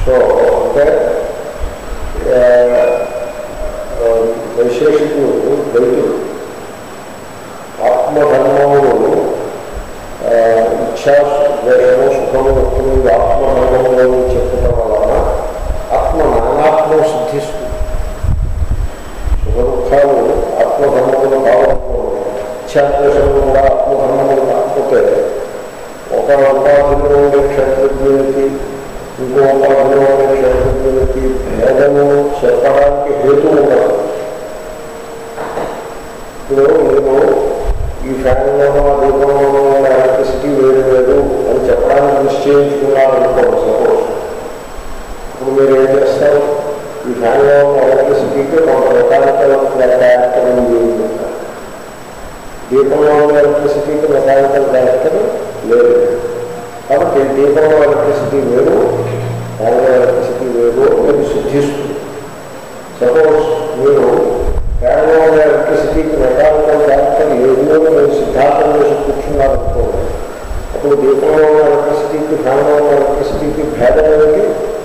So అంటే ఆ, ఆ, వైశేషికులు రైతులు ఆత్మధర్మములు ఆ, ఇచ్ఛా ద్వేషము సుఖము ఎప్పుడు ఆత్మధర్మములను చెప్పడం వలన ఆత్మ నానాత్మ సిద్ధిస్తుంది సుఖ దుఃఖాలు ఆత్మధర్మములు కావడంలో ఇచ్ఛాద్వేషములు కూడా ఆత్మధర్మములు కాకపోతే ఒక ఉపాధిలో ఉండే క్షేత్రజ్ఞునికి ఇంకో ఉపాధిలో ఉండే క్షేత్రజ్ఞునికి భేదము చెప్పడానికి హేతు ఉండదు ఇప్పుడు నేను ఈ ఫ్యాన్లోనో ఆ దీపంలోనో ఎలక్ట్రిసిటీ వేరు వేరు అని చెప్పడానికి నిశ్చయించుకున్నారనుకోండి సపోజ్ ఇప్పుడు మీరు ఏం చేస్తారు ఈ ఫ్యాన్లో ఉన్న ఎలక్ట్రిసిటీకి కొంత మెకానికల్ డైరెక్టర్ ఉంది అని చెప్తారు దీపంలో ఉన్న ఎలక్ట్రిసిటీకి మెకానికల్ డైరెక్టర్ లేదు కాబట్టి దీపంలో ఎలక్ట్రిసిటీ వేరు ఫ్యాన్లో ఎలక్ట్రిసిటీ వేరు మీరు సిద్ధిస్తుంది సపోజ్ మీరు ఫ్యాన్లో ఉన్న ఎలక్ట్రిసిటీకి మెకానికల్ డైరెక్టర్ లేదు అని మీరు సిద్ధాంతం చేసి కూర్చున్నారనుకోండి అప్పుడు దీపంలో ఉన్న ఎలక్ట్రిసిటీకి ఫ్యాన్లో ఉన్న ఎలక్ట్రిసిటీకి భేదం ఏంటి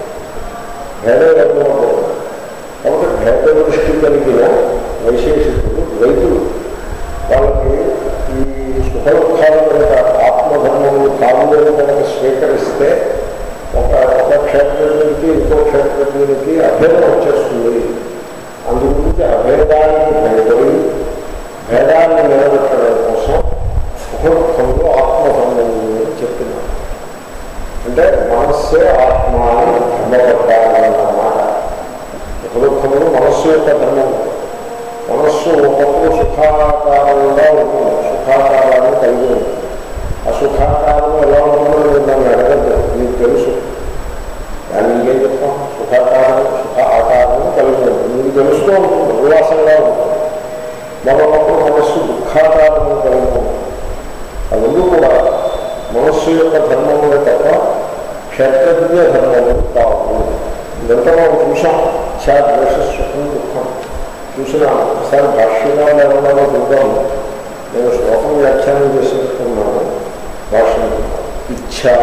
భేదం లేకుండా పోతుంది కాబట్టి భేద దృష్టి కలిగిన వైశేషికులు రైతులు వాళ్ళకి ఈ సుఖ దుఃఖాల కనుక ఆత్మధర్మములు కావులను కనుక స్వీకరిస్తే ఒక ఒక క్షేత్రజ్ఞునికి ఇంకో క్షేత్రజ్ఞునికి అభేదం వచ్చేస్తుంది అందు గురించి అభేదానికి భయపడి భేదాన్ని నిలబెట్టడం కోసం సుఖ దుఃఖంలో ఆత్మధర్మములు చెప్తున్నారు అంటే మనస్సే ఆత్మ అని ధర్మపడ్డాలన్నమాట సుఖ దుఃఖములు మనస్సు యొక్క ధర్మము మనస్సు ఒకప్పుడు సుఖాకారంగా ఉంటుంది సుఖాకారాన్ని కలిగి ఉంటుంది ఆ సుఖాకారం ఎలా ఉంటుందో నేను దాన్ని అడగద్దు మీకు తెలుసు దాన్ని ఇంకేం చెప్తాం సుఖాకారం సుఖ ఆకారం కలిగి ఉంటుంది మీకు తెలుస్తూ ఉంటుంది ఉల్లాసంగా ఉంటుంది మరొకప్పుడు మనస్సు దుఃఖాకారం కలిగి ఉంటుంది ఆ రెండు కూడా మనస్సు యొక్క ధర్మములు తప్ప క్షేత్రజ్ఞ ధర్మములు కావు ఇదంతా మనం చూసాం ఇచ్చా ద్వేష సుఖం దుఃఖం చూసిన ఒకసారి భాష్యంగా ఏమన్నారో చూద్దాం నేను శ్లోకం వ్యాఖ్యానం చేసేస్తున్నాను భాష్యం ఇచ్చా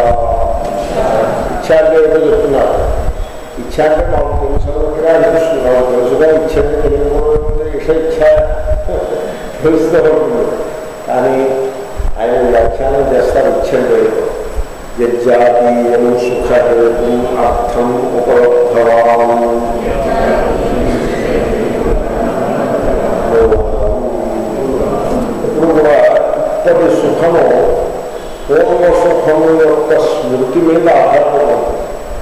ఇచ్చా అంటే ఏదో చెప్తున్నారు ఇచ్చా అంటే మాకు తెలుసుగా అనిపిస్తుంది మాకు తెలుసుగా ఇచ్చ అంటే తెలియకపోతే ఇష ఇచ్చ తెలుస్తూ ఉంటుంది కానీ ఆయన వ్యాఖ్యానం చేస్తారు ఇచ్చండి యజ్జాతీయం సుఖహేతు అర్థం ఉపలబ్ధవాన్ ఇప్పుడు కూడా ఇప్పటి సుఖము పూర్వ సుఖము యొక్క స్మృతి మీద ఆధారపడి ఉంటుంది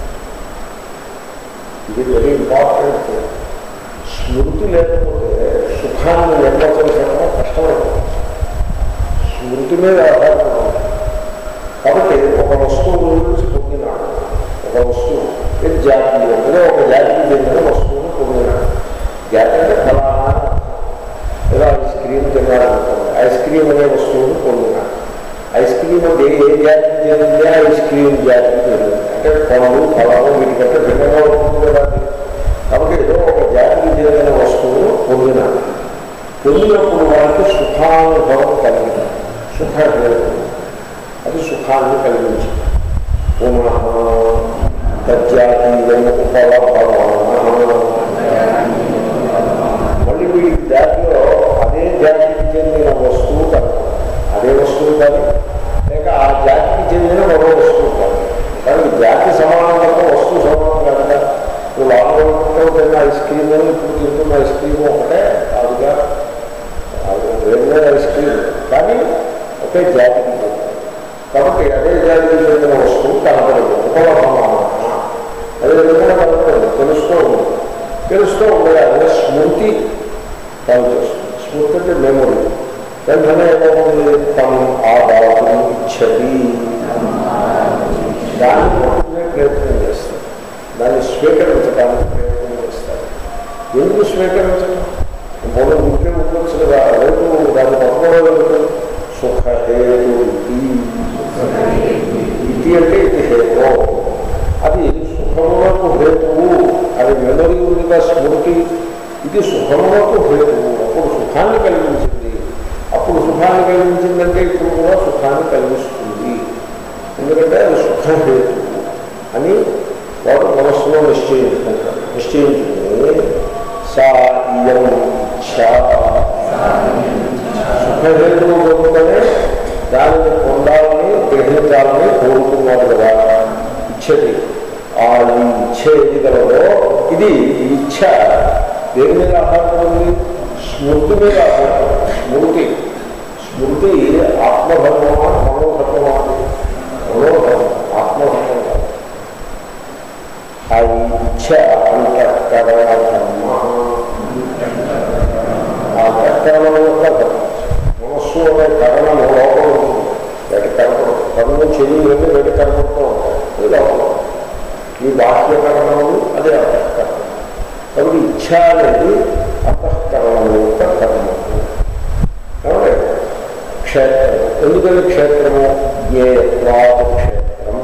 ఇది వెరీ ఇంపార్టెంట్ స్మృతి లేకపోతే సుఖాన్ని నిర్వచించడం కష్టమైపోతుంది స్మృతి మీద ఆధారపడి ఉంటుంది కాబట్టి ఒక వస్తువు గురించి పొందినాడు ఒక వస్తువు ఇది జాతీయం అంటే ఒక జాతికి చెందిన వస్తువును పొందినాడు జాతి అంటే ఫలానా అని అర్థం. ఏదో ఐస్ క్రీమ్ తిన్నారనుకోండి ఐస్ క్రీమ్ అనే వస్తువును పొందినాడు ఐస్ క్రీమ్ అంటే ఏ జాతికి చెందింది ఐస్ క్రీమ్ జాతికి చెందింది అంటే పనులు ఫలాలు వీటికంటే భిన్నంగా ఉంటుంది కదా అది. కాబట్టి ఏదో ఒక జాతికి చెందిన వస్తువును పొందినాడు పొందినప్పుడు వాళ్ళకి సుఖానుభవం కలిగింది సుఖ అది సుఖాన్ని కలిగించింది పునః తజ్జాతీయం ఉపలభవాన మళ్ళీ వీడి జాతిలో అదే జాతికి చెందిన వస్తువు కాదు అదే వస్తువు కానీ లేక ఆ జాతికి చెందిన మరో వస్తువు కాదు కానీ ఈ జాతి సమానం తప్ప వస్తువు సమానం కాదు కదా నువ్వు లాభంలో తిన్న ఐస్ క్రీమ్ ఇప్పుడు తింటున్న ఐస్ క్రీమ్ ఒకటే కాదుగా వేరే ఐస్ క్రీమ్ కానీ ఒకే జాతికి చెందిన కాబట్టి అదే జాతికి చెందిన వస్తువు కనపడదు ఉపలభమాన అదే విధంగా కనపడదు తెలుస్తూ ఉంది తెలుస్తూ ఉండగానే స్మృతి పనిచేస్తుంది స్మృతి అంటే మెమొరీ వెంటనే ఏమవుతుంది తను ఆ బాబుని ఇచ్చది దాన్ని పట్టుకునే ప్రయత్నం చేస్తారు దాన్ని స్వీకరించడానికి ప్రయత్నం చేస్తారు ఎందుకు స్వీకరించడం మూడు ముఖ్యం ఉండొచ్చు కదా రేపు దాన్ని పట్టుకోవడం సుఖహేతు ఇది అంటే ఇది హేతు అది సుఖములకు హేతువు అది మెమరీ ఉందిగా స్మృతి ఇది సుఖములకు హేతువు అప్పుడు సుఖాన్ని కలిగించింది అప్పుడు సుఖాన్ని కలిగించిందంటే ఇప్పుడు కూడా సుఖాన్ని కలిగిస్తుంది ఎందుకంటే అది సుఖహేతు అని వాడు మనస్సులో మనసులో నిశ్చయించుకుంటాడు నిశ్చయించుకుని సా ఇయం ఇచ్ఛ సుఖహేతువు కోరుకునే దానిని పొందాలని గ్రహించాలని కోరుకున్నాడు కదా ఇచ్చది ఆ ఈ ఇచ్చ ఏది గలదో ఇది ఈ ఇచ్చ దేని మీద ఆధారపడింది స్మృతి మీద ఆధారపడింది స్మృతి స్మృతి ఆత్మధర్మమా మనోధర్మమా మనోధర్మం ఆత్మధర్మం కాదు ఆ ఇచ్చ అంతఃకరణ ఆ అంతఃకరణం యొక్క ధర్మం మనస్సు అనే కరణం లోపల ఉంటుంది బయట కనపడదు కన్ను చెవి ఇవన్నీ బయట కనపడుతూ ఉంటాయి ఇది లోపల ఈ బాహ్య కరణములు అదే అంతఃకరణం కాబట్టి ఇచ్ఛ అనేది అంతఃకరణం యొక్క కర్మము కాబట్టి క్షేత్రం ఎందుకని క్షేత్రము జ్ఞేయత్వాద క్షేత్రం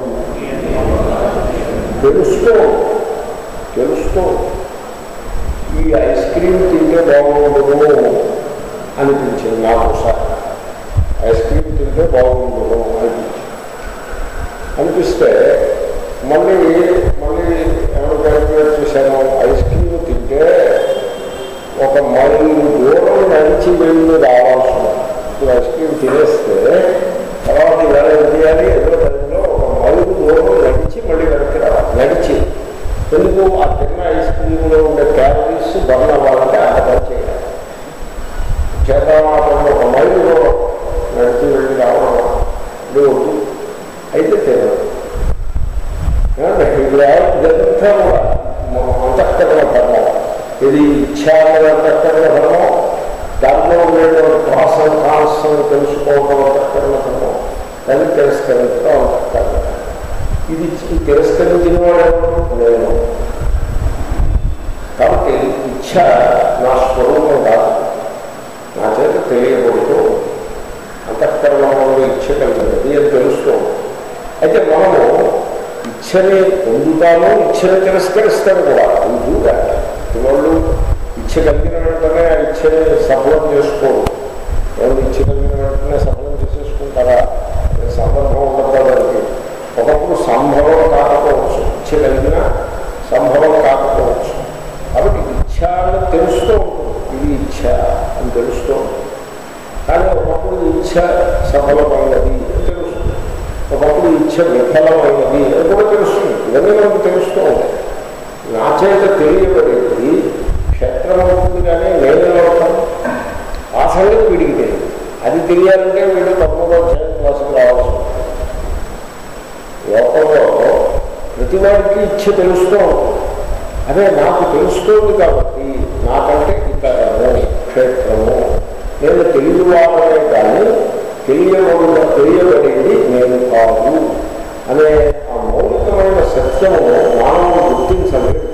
తెలుస్తూ తెలుస్తూ ఈ ఐస్ క్రీమ్ తింటే బాగుండదు అనిపించింది నాకు సార్ ఐస్ క్రీమ్ తింటే బాగుండదు అనిపించింది అనిపిస్తే మళ్ళీ మళ్ళీ ఎవరు క్యాల్కులేట్ చేశాను ఐస్ క్రీమ్ తింటే ఒక మైలు దూరం నడిచి వెళ్ళి రావాల్సి ఉంది ఇప్పుడు ఐస్ క్రీమ్ తినేస్తే తర్వాత ఇవాళ ఏం చేయాలి ఏదో టైంలో ఒక మైలు దూరం నడిచి మళ్ళీ వెనక్కి రావాలి నడిచి ఎందుకు ఆ తిన్న ఐస్ క్రీమ్లో ఉండే క్యాలరీస్ బర్న్ అవ్వాలంటే అంత పని చేయాలి చేతమాటంలో ఒక మైలు దూరం నడిచి వెళ్ళి రావడం ఇది వద్దు అయితే తినదు ఇదంతా కూడా అంతఃకరణ ధర్మం ఇది ఇచ్ఛాకరణ అంతఃకరణ ధర్మం దాంట్లో ఉండేటువంటి ప్రాసం కాన్సం తెలుసుకోవడం అంతఃకరణ ధర్మం దాన్ని తిరస్కరించడం అంతఃకరణ ఇది ఈ తిరస్కరించిన వాడు నేను కాబట్టి ఇచ్ఛ నా స్వరూపం కాదు నా చేత తెలియకూడదు అంతఃకరణంలో ఇచ్ఛ కలిగినది అని తెలుస్తూ అయితే మనము ఇచ్చని పొందుతాము ఇచ్చని తిరస్కరిస్తాను కూడా దూగా వాళ్ళు ఇచ్చ కలిగిన వెంటనే ఆ ఇచ్చని సఫలం చేసుకోరు వాళ్ళు ఇచ్చ కలిగిన వెంటనే సఫలం చేసేసుకుంటారా అనే సందర్భం ఉండదు దానికి ఒకప్పుడు సంభవం కాకపోవచ్చు ఇచ్చ కలిగిన సంభవం కాకపోవచ్చు కాబట్టి ఇచ్చ అని తెలుస్తూ ఉంటుంది ఇది ఇచ్చ అని తెలుస్తూ ఉంటుంది కానీ ఒకప్పుడు ఇచ్చ సఫలమైనది అని తెలుస్తుంది ఒకప్పుడు ఇచ్చ విఫలమైనది అని కూడా తెలుస్తుంది ఇవన్నీ మనకు తెలుస్తూ ఉంటాయి నా చేత తెలియబడేది క్షేత్రం అవుతుంది కానీ నేను అవుతాను ఆ సంగతి వీడికి తెలియదు అది తెలియాలంటే వీడు తప్పగా అధ్యాయం క్లాసుకు రావాల్సి ఉంటుంది లోకంలో ప్రతి వాడికి ఇచ్చ తెలుస్తూ ఉంటుంది అదే నాకు తెలుస్తోంది కాబట్టి నాకంటే ఇతరము క్షేత్రము నేను తెలియవాడమే కానీ తెలియబడిన తెలియబడేది నేను కాదు అనే ఆ మౌలికమైన సత్యము మానవుడు గుర్తించలేదు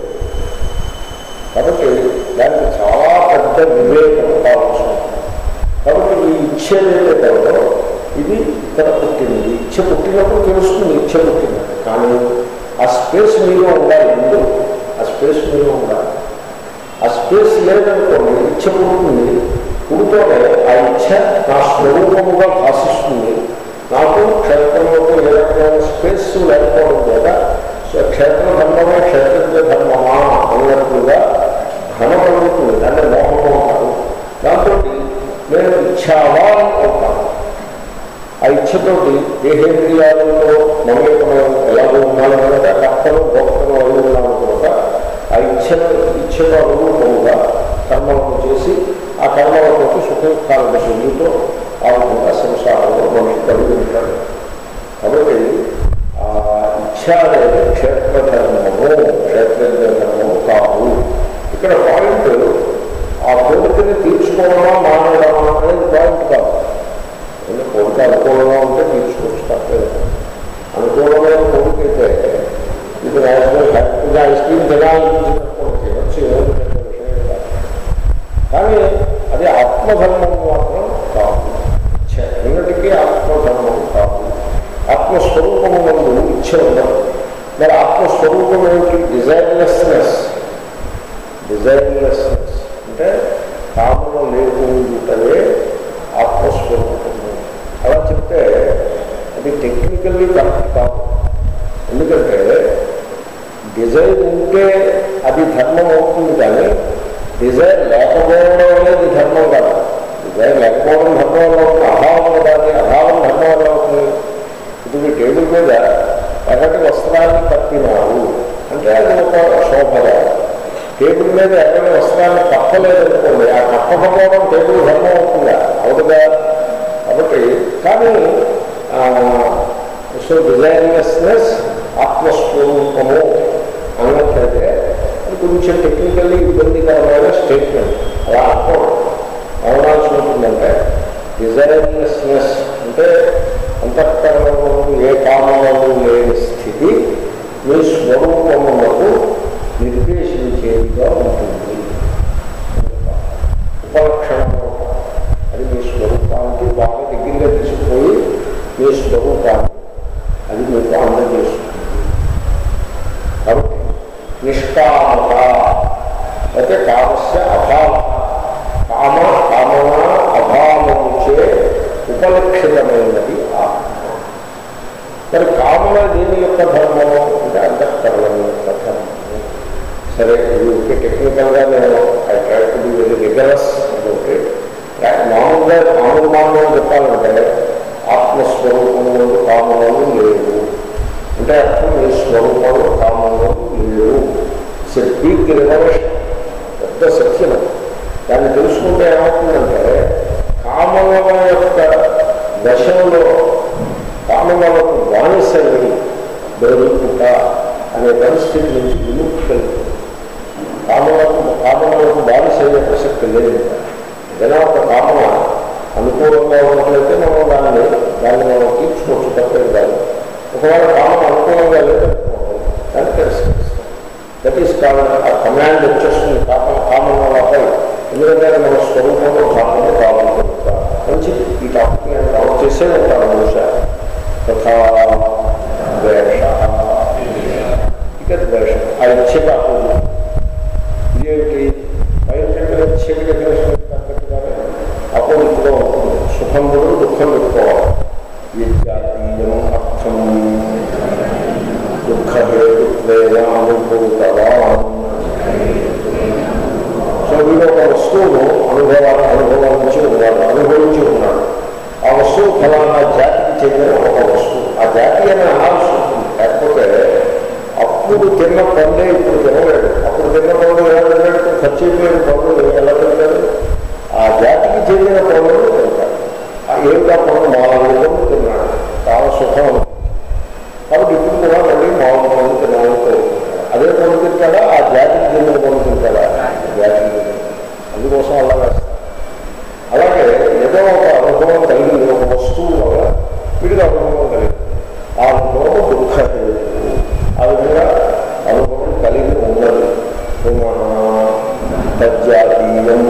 కాబట్టి దానికి చాలా పెద్ద వివేకం కావాల్సి ఉంటుంది కాబట్టి ఈ ఇచ్చ ఏదైతే కలదో ఇది ఇక్కడ పుట్టింది ఇచ్చ పుట్టినప్పుడు తెలుస్తుంది ఇచ్చ పుట్టింది కానీ ఆ స్పేస్ మీలో ఉండాలి ముందు ఆ స్పేస్ మీలో ఉండాలి ఆ స్పేస్ లేదనుకోండి ఇచ్చ పుడుతుంది పుడుతూనే ఆ ఇచ్చ నా స్వరూపముగా భాషిస్తుంది నాకు క్షేత్రంలోకి ఏ రకమైన స్పేస్ లేకపోవడం చేత సో క్షేత్ర ధర్మమే క్షేత్రజ్ఞ ధర్మమా అన్నట్లుగా ఘనపడుతుంది దాన్ని మోహము అంటారు దాంతో నేను ఇచ్చావాన్ అవుతాను ఆ ఇచ్చతోటి దేహేంద్రియాలలో మమేకమైన ఎలాగో ఉన్నాను కనుక కర్తను భోక్తను అయి ఉన్నాను కనుక ఆ ఇచ్చను ఇచ్చను అనురూపముగా కర్మలను చేసి ఆ కర్మలతో సుఖకాలను చెందుతూ ఆ విధంగా సంసారంలో మనిషి కలిగి ఉంటాడు కాబట్టి ఆ ఇచ్ఛ అనేది క్షేత్రధర్మము క్షేత్రజ్ఞ ధర్మము కాదు ఇక్కడ పాయింట్ ఆ కోరికని తీర్చుకోవడమా మానవడమా అనేది పాయింట్ కాదు ఎందుకంటే కోరిక అనుకూలంగా ఉంటే తీర్చుకోవచ్చు తప్పలేదు అనుకూలమైన కోరిక అయితే ఇది రాజకీయ హ్యాపీగా ఐస్ క్రీమ్ తినాలనిపించిన కోరిక వచ్చి ఏమి పెద్ద విషయం కాదు కానీ అది ఆత్మధర్మం మాత్రం కాదు ఎన్నటికీ ఆత్మధర్మం కాదు ఆత్మస్వరూపము ముందు ఇచ్చ ఉండదు మరి ఆత్మస్వరూపం ఏమిటి డిజైర్లెస్నెస్ డిజైర్లెస్నెస్ అంటే కామన లేకుండానే ఆత్మస్వరూపము అలా చెప్తే అది టెక్నికల్లీ కరెక్ట్ కాదు ఎందుకంటే డిజైర్ ఉంటే అది ధర్మం అవుతుంది కానీ డిజైర్ లేకపోవడం అనేది ధర్మం కాదు డిజైర్ లేకపోవడం ధర్మం వల్ల అవుతుంది అభావం కాదు అభావం ధర్మం వల్ల అవుతుంది ఇప్పుడు మీ టేబుల్ మీద ఎర్రటి వస్త్రాన్ని కప్పినారు అంటే అది ఒక శోభగా టేబుల్ మీద ఎర్రటి వస్త్రాన్ని కప్పలేదనుకోండి ఆ కప్పకపోవడం టేబుల్ ధర్మం అవుతుందా అవుతుందా కాబట్టి కానీ సో డిజైన్లెస్నెస్ ఆత్మస్వరూపము అన్నట్లయితే అది కొంచెం టెక్నికల్లీ ఇబ్బందికరమైన స్టేట్మెంట్ అలా అర్థం అవనాల్సి ఉంటుందంటే డిజైన్లెస్నెస్ అంటే అంతఃకరణము ఏ కామము లేని స్థితి మీ స్వరూపములకు నిర్దేశించేదిగా ఉంటుంది ఉపలక్షణము అది మీ స్వరూపానికి బాగా దగ్గరగా తీసుకుపోయి మీ స్వరూపాన్ని అది మీకు అందజేస్తుంది కాబట్టి నిష్కామత అయితే కామస్య అభావ కామ కామన అభావముచే ఉపలక్షితమైనది ఆత్మ మరి కామన దేని యొక్క ధర్మము అంటే అంతఃకరణం యొక్క ధర్మము సరే ఇది ఒకే టెక్నికల్గా నేను I try to be very rigorous అదొకే మామూలుగా మామూలు మామూలు చెప్పాలంటే ఆత్మస్వరూపములు కామనలు లేవు అంటే అర్థం మీ స్వరూపంలో కామనలు లేవు ఇట్స్ బిగ్ రివల్యూషన్ పెద్ద సత్యం దాన్ని తెలుసుకుంటే ఏమవుతుందంటే కామనల యొక్క దశలో కామనలకు బానిసని దొరుకుట అనే పరిస్థితి నుంచి విముక్తి కలుగుతుంది కామనకు కామనలకు బానిస అయ్యే ప్రసక్తి లేదు ఏదైనా ఒక కామన అనుకూలంగా ఉన్నట్లయితే మనం దాన్ని దాన్ని మనం తీర్చుకోవచ్చు తప్పేది కాదు ఒకవేళ కామన అనుకూలంగా లేదనుకోండి దాన్ని తిరస్కరిస్తాం దట్ ఈస్ కామన్ ఆ కమాండ్ వచ్చేస్తుంది కామన కామనలపై ఎందుకంటే మన స్వరూపంలో కామన కావాలనుకుంటా మంచిది ఈ టాపిక్ నేను కవర్ చేసే ఉంటాను బహుశా తథా ద్వేష ఇక ద్వేషం ఆ ఇచ్చ కాకుండా ఇదేమిటి బయట ఇచ్చకి తగ్గట్టుగానే అపోజిట్గా ఉంటుంది సుఖం కూడా దుఃఖం పెట్టుకోవాలి విద్యాతీయం అర్థం దుఃఖహేతుత్వేన అనుభూతవా సో వీడు ఒక వస్తువును అనుభవాన్ని అనుభవించి ఉన్నాడు అనుభవించి ఉన్నాడు ఆ వస్తువు ఫలానా జాతికి చెందిన ఒక వస్తువు ఆ జాతి అని అనాల్సి ఉంటుంది లేకపోతే అప్పుడు తిన్న పండే ఇప్పుడు తినలేడు అప్పుడు తిన్న పండు ఎలా తిన్నాడు ఖర్చు అయిపోయిన పండు ఎలా తింటాడు ఆ జాతికి చెందిన పండును తింటాడు ఆ ఏమిటా పండు మామూలు పండు తిన్నాడు చాలా సుఖం అనుకుంటాడు. కాబట్టి ఇప్పుడు కూడా మళ్ళీ మామూలు పండు తినాలని కోరుకుంటాడు అదే పండు తింటాడా ఆ జాతికి చెందిన పండు తింటాడా జాతికి చెందిన అందుకోసం అలా వేస్తాడు అలాగే ఏదో ఒక అనుభవం కలిగింది ఒక వస్తువు వల్ల వీడికి అనుభవం కలిగింది ఆ అనుభవం దుఃఖ ఆ విధంగా అనుభవం కలిగి ఉన్నది తజ్జాతీయం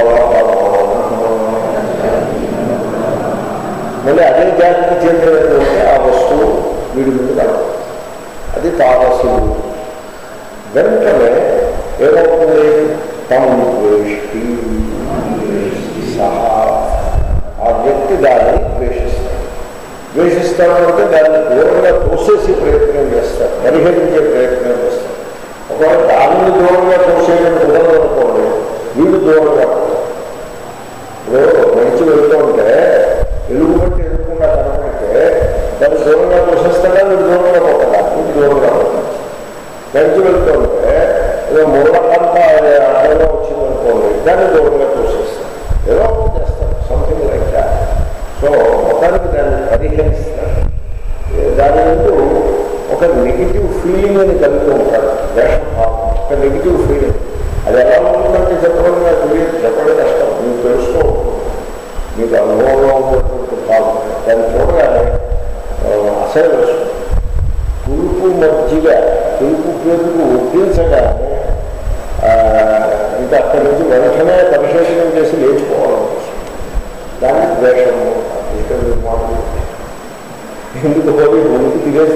మళ్ళీ అదే జాతికి చెందినటువంటి ఆ వస్తువు వీడి ముందు కలదు అది తారసుడు వెంటనే ఏమవుతుంది తమ ద్వేష్టి సహా ఆ వ్యక్తి దాన్ని ద్వేషిస్తాడు ద్వేషిస్తాడు అంటే దాన్ని దూరంగా తోసేసి ప్రయత్నం చేస్తాడు పరిహరించే ప్రయత్నం చేస్తాడు ఒకవేళ దానిని దూరంగా తోసేయడం కుదరదు అనుకోండి వీడు దూరంగా పోతాడు. ఇప్పుడు మంచి వెళ్తుంటే ఎలుగు బట్టి ఎదుర్కొన్నా కనపడితే దాన్ని దూరంగా తోసేస్తాడా వీడు దూరంగా పోతాడా వీడు దూరంగా పోతాడు మంచి వెళ్తుంటే ఏదో మూలకంత అడ్డంగా వచ్చిందనుకోండి దాన్ని దూరంగా తోసేస్తాడు ఏదో ఒకటి చేస్తాడు సంథింగ్ లైక్ దాట్ సో మొత్తానికి దాన్ని పరిహరిస్తాడు ఏ దాని ముందు ఒక నెగిటివ్ ఫీలింగ్ అని కలిగి ఉంటాడు వేషభావం ఒక నెగిటివ్ ఫీలింగ్ అది ఎలా ఉంటుందంటే చెప్పడం నాకు తెలియదు చెప్పడం కష్టం మీకు తెలుస్తూ ఉంటుంది. మీకు అనుభవంలో ఉన్నటువంటి భావం దాన్ని చూడగానే ఆ, అసలు వేస్తుంది పులుపు మజ్జిగ పులుపు పేరుకు ఒప్పించగానే ఆ, ఇంకా అక్కడి నుంచి వెంటనే పరిశోధన చేసి లేచిపోవాలనిపిస్తుంది దాన్ని ద్వేషము ఇక్కడ మీరు మాటలు ఎందుకు పోయి ముందుకు తిరిగేసి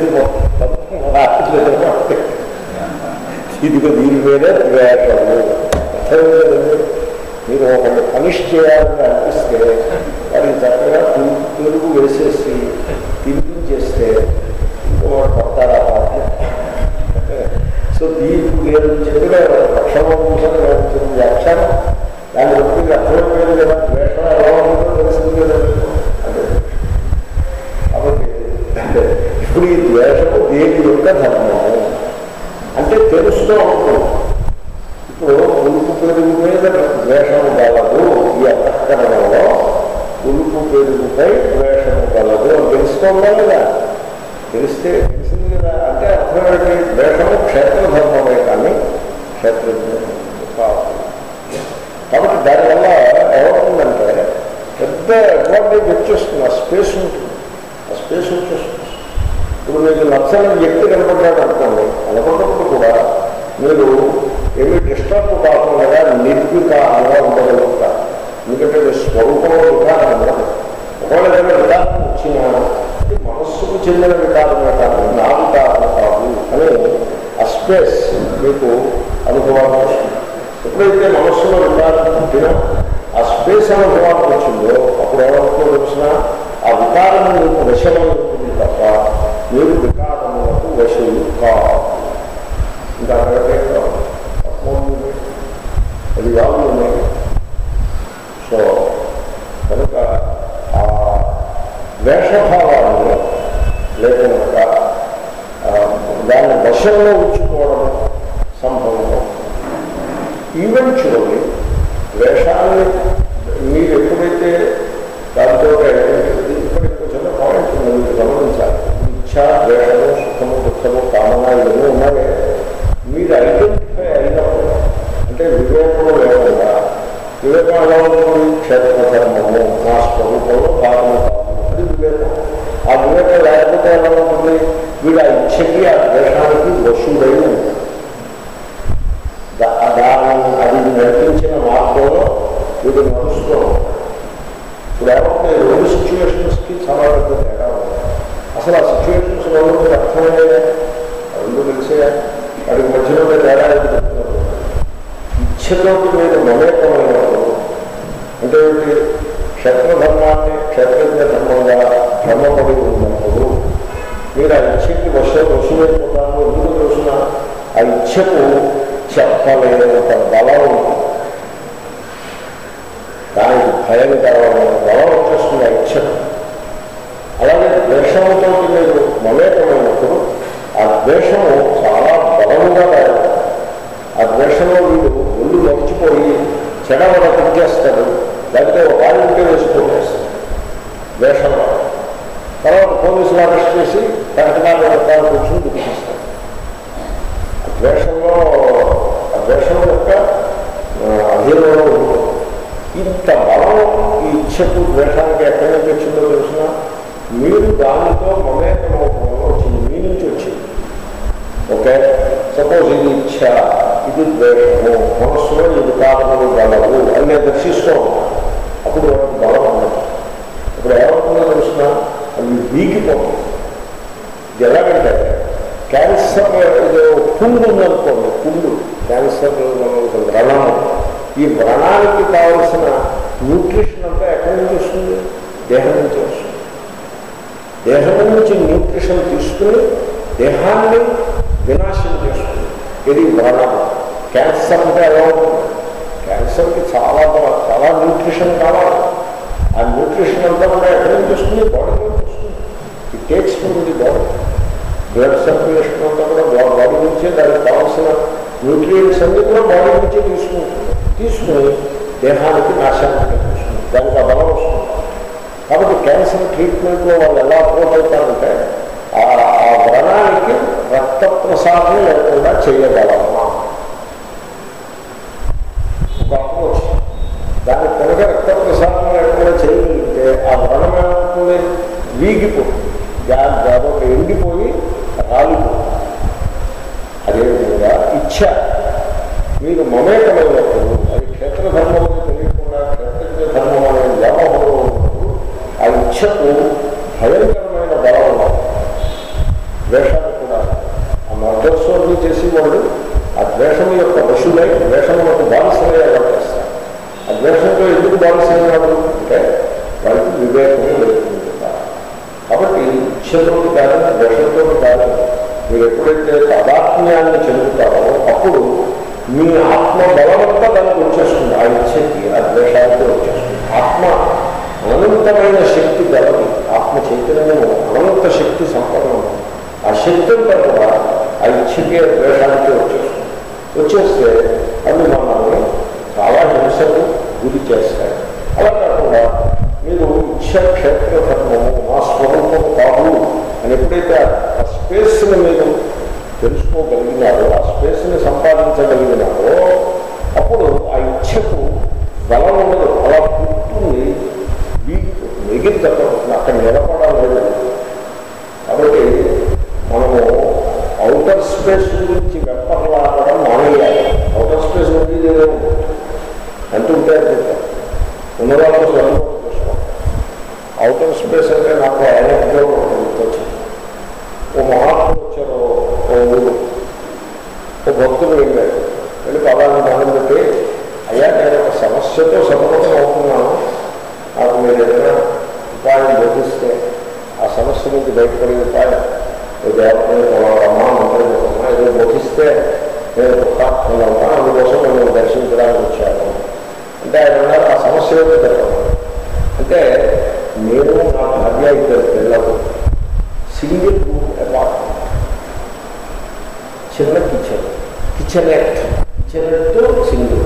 ఇదిగో దీని మీదే ద్వేషము అర్థమైంది కదండి? మీరు ఒకటి పనిష్ చేయాలని అనిపిస్తే వారికి చక్కగా పులుపు పెరుగు వేసేసి తినిపించేస్తే ఇంకో కొడతారా సో దీనికి నేను చెప్పిన పక్షవంశం వ్యాఖ్యానం దాన్ని బట్టి అర్థమైపోయింది కదా ద్వేషం ఎలా ఉంటుందో తెలిసింది కదా అంటే కాబట్టి ఇప్పుడు ఈ ద్వేషము దేని యొక్క ధర్మము అంటే తెలుస్తూ ఉంటుంది ఇప్పుడు ఉలుపు పెరుగు మీద ద్వేషము కలదు ఈ అపకరణలో ఉలుపు పెరుగుపై ద్వేషము కలదు అని తెలుసుకోవాలి కదా తెలిస్తే తెలిసింది కదా అంటే అర్థమేంటి ద్వేషము క్షేత్రధర్మమే కానీ క్షేత్రజ్ఞ కాదు కాబట్టి దానివల్ల ఏమవుతుందంటే పెద్ద అడ్వాంటేజ్ వచ్చేస్తుంది ఆ స్పేస్ ఉంటుంది ఆ స్పేస్ వచ్చేస్తుంది ఇప్పుడు మీకు నచ్చని వ్యక్తి కనపడ్డాడు అనుకోండి కనపడినప్పుడు కూడా మీరు ఏమీ డిస్టర్బ్ కాకుండా నిర్వికారంగా ఉండగలుగుతారు ఎందుకంటే మీ స్వరూపంలో వికారం ఉండదు ఒకవేళ ఏదైనా వికారం వచ్చినా ఇది మనస్సుకు చెందిన వికారమే కాదు నా వికారం కాదు అని ఆ స్పేస్ మీకు అనుభవానికి వస్తుంది ఎప్పుడైతే మనస్సులో వికారం పుట్టినా ఆ స్పేస్ అనుభవానికి వచ్చిందో అప్పుడు ఏమవుతుందో తెలిసిన ఆ వికారం మీకు వశమై ఉంటుంది తప్ప మీరు వికారములకు వశులు కాదు ఇంకా అక్కడే కాదు తప్పకుండా అది కాదు ఉన్నాయి సో కనుక ఆ వేషభావాన్ని లేకుండా ఆ, దాన్ని వశంలో ఉంచుకోవడం సంభవం ఈవెంచువల్లీ ద్వేషాన్ని మీరు ఎప్పుడైతే దాంతో ఇక్కడ చిన్న పాయింట్ ఉంది మీరు గమనించాలి ఇచ్ఛ ద్వేషము సుఖము దుఃఖము కామన ఇవన్నీ ఉన్నాయి మీరు ఐడెంటిఫై అయినప్పుడు అంటే వివేకం లేకుండా వివేకం ఎలా ఉంటుంది క్షేత్ర ధర్మము నా స్వరూపంలో భాగము కాదు అది వివేకం ఆ వివేకం లేకపోతే ఎలా ఉంటుంది వీడు ఆ ఇచ్చకి ఆ ద్వేషానికి వశుడై ఉంటుంది దా- దాని అది నడిపించిన మార్గంలో వీడు నడుస్తూ ఉంటాడు. ఇప్పుడు ఏమంటే రెండు సిచ్యువేషన్స్కి చాలా పెద్ద తేడా ఉంది అసలు ఆ సిచ్యువేషన్స్ వల్ల మీకు అర్థమయ్యే రెండు తెలిసే వాడికి మధ్యలో ఉండే తేడా ఏంటి చెప్తున్నారు ఇచ్ఛతోటి మీరు మమేకమైనప్పుడు అంటే ఏంటి క్షేత్రధర్మాన్ని క్షేత్రజ్ఞ ధర్మంగా భ్రమపడి ఉన్నప్పుడు మీరు ఆ ఇచ్చకి వర్ష వసూలైపోతాను ఎందుకు తెలుసిన ఆ ఇచ్చకు చెప్పలేనంత బలం ఉంది దానికి భయంకరమైన బలం వచ్చేస్తుంది ఆ ఇచ్చకు అలాగే ద్వేషంతో మీరు మమేకమైనప్పుడు ఆ ద్వేషము చాలా బలంగా తయారు ఆ ద్వేషంలో వీడు ఒళ్ళు మర్చిపోయి చెడవడ తిరిగేస్తాడు లేకపోతే ఒక వారింటే వేసుకొట్టేస్తాడు ద్వేషంలో తర్వాత పోలీసులు అరెస్ట్ చేసి కరెక్ట్గా రకాలు కూర్చొని దుఃఖిస్తాడు ఆ ద్వేషంలో ఆ ద్వేషం యొక్క ఆ, అధీనంలో ఉంటుంది ఇంత బలం ఈ ఇచ్చకు ద్వేషానికి ఎక్కడి నుంచి వచ్చిందో తెలిసిన మీరు దానితో మమేకమవుతుందో వచ్చింది మీ నుంచి వచ్చింది ఓకే సపోజ్ ఇది ఇచ్చ ఇది ద్వేషము మనస్సులో ఈ వికారములు గలవు అని నేను దర్శిస్తూ ఉంటాను అప్పుడు వాటికి బలం ఉండదు ఇప్పుడు ఏమవుతుందో తెలిసిన అవి వీగిపోతుంది ఇది ఎలాగంటే క్యాన్సర్ ఏదో పుండు ఉందనుకోండి పుండు క్యాన్సర్ వ్రణము ఈ వ్రణానికి కావలసిన న్యూట్రిషన్ అంతా ఎక్కడి నుంచి వస్తుంది దేహం నుంచి వస్తుంది దేహం నుంచి న్యూట్రిషన్ తీసుకుని దేహాన్ని వినాశం చేస్తుంది ఇది వ్రణం క్యాన్సర్ అంటే ఎలా ఉంటుంది క్యాన్సర్కి చాలా బా- చాలా న్యూట్రిషన్ కావాలి ఆ న్యూట్రిషన్ అంతా కూడా ఎక్కడి నుంచి వస్తుంది బాడీ నుంచి వస్తుంది it takes from the body blood circulation అంతా కూడా బా- బాడీ నుంచే దానికి కావాల్సిన న్యూట్రియంట్స్ అన్ని కూడా బాడీ నుంచే తీసుకుంటుంది తీసుకుని దేహానికి నాశానికి తీసుకుంటుంది దానికి ఆ బలం వస్తుంది కాబట్టి క్యాన్సర్ ట్రీట్మెంట్లో వాళ్ళు ఎలా అప్రోచ్ అవుతారంటే ఆ ఆ వ్రణానికి రక్త ప్రసాదం లేకుండా చేయగలమా ఒక అప్రోచ్ దానికి కనుక రక్త ప్రసాదం లేకుండా చేయగలిగితే ఆ వ్రణం ఏమవుతుంది వీగిపోతుంది దా- దాదాపు ఎండిపోయి రాలిపోతుంది అదేవిధంగా ఇచ్ఛ మీరు మమేకమైనప్పుడు అది క్షేత్రధర్మం అని తెలియకుండా క్షేత్రజ్ఞ ధర్మం అనే వ్యామోహంలో ఉన్నప్పుడు ఆ ఇచ్ఛకు భయంకరమైన బలం ఉన్నది ద్వేషాన్ని కూడా ఆ మర్దస్వాన్ని చేసేవాళ్ళు ఆ ద్వేషం యొక్క వశులై ద్వేషములకు బానిసలై చేస్తారు ఆ ద్వేషంతో ఎందుకు బానిసైనాడు అంటే వాళ్ళకి వివేకమే లేకుండా కాబట్టి ఇచ్చతోటి కానీ ద్వేషంతో కానీ మీరు ఎప్పుడైతే తదాత్మ్యాన్ని చెందుతారో అప్పుడు మీ ఆత్మ బలమంతా దానికి వచ్చేస్తుంది ఆ ఇచ్చకి ఆ ద్వేషానికి వచ్చేస్తుంది ఆత్మ అనంతమైన శక్తి గలది ఆత్మ చైతన్యము అనంత శక్తి సంపన్నం ఆ శక్తి అంతా కూడా ఆ ఇచ్చకే ద్వేషానికి వచ్చేస్తుంది వచ్చేస్తే అవి మనల్ని చాలా హింసకు గురి చేస్తాయి అలా కాకుండా మీరు ఇచ్చ క్షేత్ర ధర్మము నా స్వరూపం కాదు అని ఎప్పుడైతే ఆ స్పేస్ని మీరు తెలుసుకోగలిగినారో ఆ స్పేస్ని సంపాదించగలిగినారో అప్పుడు ఆ ఇచ్చకు బలం ఉండదు అలా పుట్టింది ఎగిరి తప్పకుండా అక్కడ నిలబడాలి కాబట్టి మనము అవుటర్ స్పేస్ గురించి వెంపర్లాడడం మానేయాలి అవుటర్ స్పేస్ గురించి అంటుంటే అంటుంటారు ఉన్నవాళ్ళు స్వయం చూసుకోవాలి అవుటర్ స్పేస్ అంటే నాకు ఆయనలో వచ్చింది ఓ మహాత్ముడు వచ్చారు ఓ ఊరు ఓ భక్తులు వెళ్ళారు వెళ్ళి పదాలను దానం పెట్టి అయ్యా నేను ఒక సమస్యతో సతమతం అవుతున్నాను నాకు మీరు ఏదైనా ఉపాయం బోధిస్తే ఆ సమస్య నుంచి బయటపడే ఉపాయం ఓ దేవతని కొలవడమా మంత్రం చెప్పమా ఏదో బోధిస్తే నేను కృతార్థంగా ఉంటాను అందుకోసం నేను దర్శించడానికి వచ్చాను అంటే ఆయన అన్నారు ఆ సమస్య ఏదో చెప్పడం అంటే నేను నా భార్య ఇద్దరు పిల్లలు సింగిల్ రూమ్ అపార్ట్మెంట్ చిన్న కిచెన్ కిచెనెట్ కిచెనెట్ సింగిల్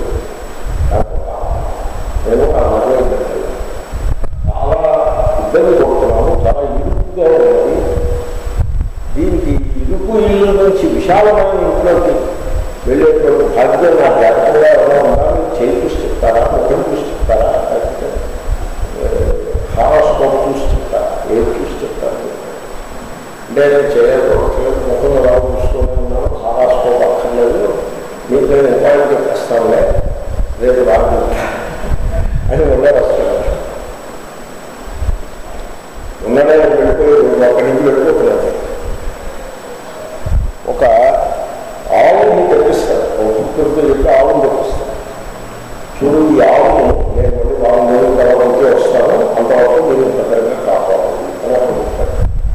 నేను ఆ భార్య ఇద్దరు పిల్లలు చాలా ఇబ్బంది పడుతున్నాము చాలా ఇరుకుగా ఉన్నది దీనికి ఇరుకు ఇల్లు నుంచి విశాలమైన ఇంట్లోకి వెళ్ళేటువంటి భాగ్యం నా జాగ్రత్తగా ఎవరైనా ఉండాలని చేయి చూసి చెప్తారా ముఖం చూసి చెప్తారా లేకపోతే హారోస్కోప్ చూసి చెప్తారా ఏది చూసి చెప్తారు అంటే నేను చేయకపోవట్లేదు ముఖం ఎలా చూస్తూనే ఉన్నాను హారోస్కోప్ అక్కర్లేదు మీకు నేను ఉపాయం చెప్పేస్తానులే రేపు రాదు అని ఉండే వస్తున్నాను ఉన్నదే వెళ్ళిపోయి అక్కడి నుంచి వెళ్ళిపోతున్నాను ఒక ఆవుని తెప్పిస్తాడు ఒక కుక్కడితో చెప్పి ఆవుని తెప్పిస్తాడు చూడు ఈ ఆవును నేను మళ్ళీ వారం రోజుల తర్వాత వస్తాను అంతవరకు మీరు భద్రంగా కాపాడాలి అని అక్కడ చెప్తాడు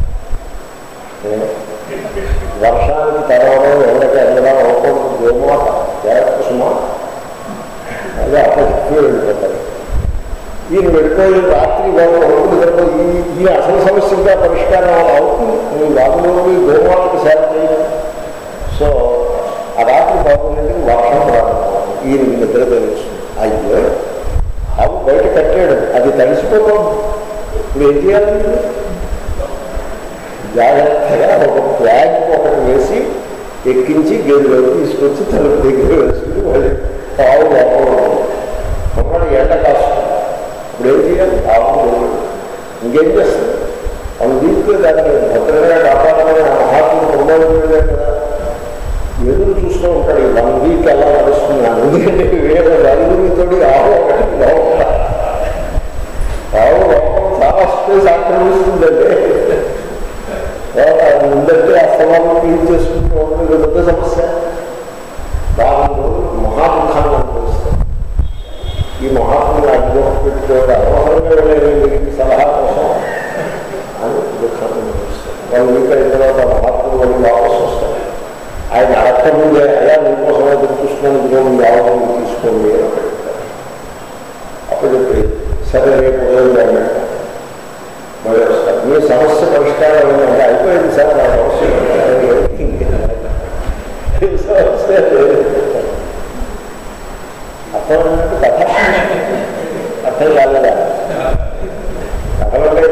వర్షానికి తెరవడం ఎవరికి అందడం అవ్వకూడదు గోమాత జాగ్రత్త సుమా అదే అక్కడ చెప్పి వెళ్ళిపోతాడు ఈయన వెళ్ళిపోయి రాత్రి వాళ్ళు అవుతుంది ఈ ఈ అసలు సమస్యగా పరిష్కారం అలా అవుతుంది నువ్వు వాటిలో ఈ గోమాతకు సేవ చేయాలి సో ఆ రాత్రి బాగుందంటే వర్షం ప్రారంభం ఈయన నిద్ర తెలుస్తుంది అయ్యో ఆవు బయట కట్టాడు అది తడిసిపోతుంది ఇప్పుడు ఏం చేయాలి జాగ్రత్తగా ఒక ఫ్లాగ్ ఒకటి వేసి ఎక్కించి గేదెలోకి తీసుకొచ్చి తలుపు దగ్గర వేసుకుని మళ్ళీ ఆవు లోపల మమ్మల్ని ఎండ కాస్తుంది ఇప్పుడు ఏం చేయాలి ఆవు లేదు ఇంకేం చేస్తుంది అందుకు దాన్ని భద్రంగా కాపాడాలని ఆ మహాత్ముడు పొందాలి కదా ఎదురు చూస్తూ ఉంటాడు ఈ వన్ వీక్ ఎలా నడుస్తున్నాను ఎందుకంటే వేరే నలుగురితోటి ఆవు ఒకటి లోపల ఆవు లోపల చాలా స్పేస్ ఆక్రమిస్తుందంటే అది ఉందంటే ఆ స్థలాన్ని క్లీన్ చేసుకుంటూ ఉంటుంది పెద్ద సమస్య వారం రోజులు మహాదుఖాన్ని అనుభవిస్తాం ఈ మహాత్ముని అడ్డం పెట్టుకోవడం అనవసరంగా వెళ్ళేది సలహా కోసం అని దుఃఖాన్ని అనుభవిస్తాం వాళ్ళు వీక్ అయిన తర్వాత మహాత్ములు వాళ్ళు వాపసు వస్తారు ఆయన అడక్క ముందే అయ్యా మీకోసం ఎదురు చూసుకొని ఇదిగో మీ ఆవులను తీసుకోండి అని పెడతారు అప్పుడు చెప్పి సరే రేపు ఉదయం రండి మళ్ళీ వస్తారు మీ సమస్య పరిష్కారం ఏంటంటే అయిపోయింది సార్ నా సమస్య ఈ సమస్య లేదు. అర్థమైనట్టు కథ అర్థం కాలేదా కథలంటే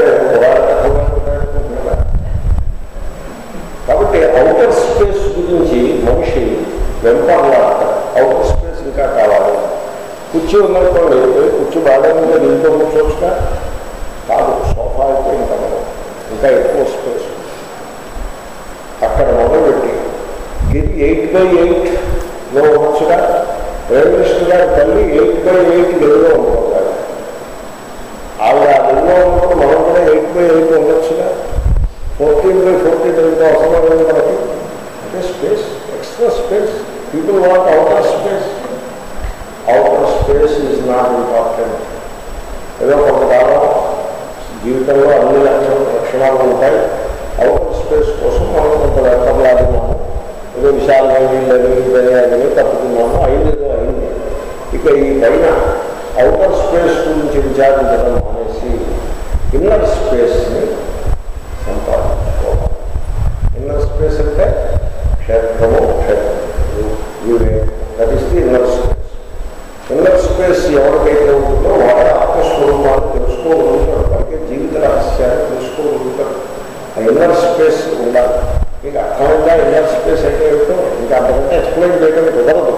కాబట్టి అవుటర్ స్పేస్ గురించి మనిషి వెంపర్లాడతాడు అవుటర్ స్పేస్ ఇంకా కావాలి కుర్చీ ఉందనుకోండి కుర్చీ బాగా ఉందో దీంతో కూర్చోవచ్చుగా కాదు సోఫా అయితే ఇంకా మనం ఇంకా ఎక్కువ స్పేస్ అక్కడ మొదలుపెట్టి ఇది ఎయిట్ బై ఎయిట్లో ఉండొచ్చుగా ప్రైమ్ మినిస్టర్ గారి తల్లి ఎయిట్ బై ఎయిట్ గదిలో ఉంటుంది ఆవిడ ఆ గదిలో ఉన్నప్పుడు మనం కూడా ఎయిట్ బై ఎయిట్ ఉండొచ్చుగా ఫోర్టీన్ బై ఫోర్టీన్ ఎంత అవసరం లేదు మనకి అంటే space extra space people want outer space outer space is not important ఏదో కొంతకాలం జీవితంలో అన్ని లక్షణ లక్షణాలు ఉంటాయి అవుటర్ స్పేస్ కోసం మనం కొంత వెంటలాడున్నాము ఏదో విశాలమైన ఇళ్ళని ఇదని అదని తప్పుతున్నాము అయిందేదో అయింది ఇక ఈ పైన అవుటర్ స్పేస్ గురించి విచారించడం మానేసి ఇన్నర్ స్పేస్ని సంపాదించుకోవాలి ఇన్నర్ స్పేస్ అంటే క్షేత్రము క్షేత్రం that is the inner space inner space ఎవరికైతే ఉంటుందో వారి ఆత్మస్వరూపాన్ని తెలుసుకోగలుగుతాడు వారికి జీవిత రహస్యాన్ని తెలుసుకోగలుగుతాడు ఆ ఇన్నర్ స్పేస్ ఉండాలి మీకు అర్థమైందా ఇన్నర్ స్పేస్ అయితే ఏమిటో ఇంకా అంతకంటే ఎక్స్ప్లెయిన్ చేయడం కుదరదు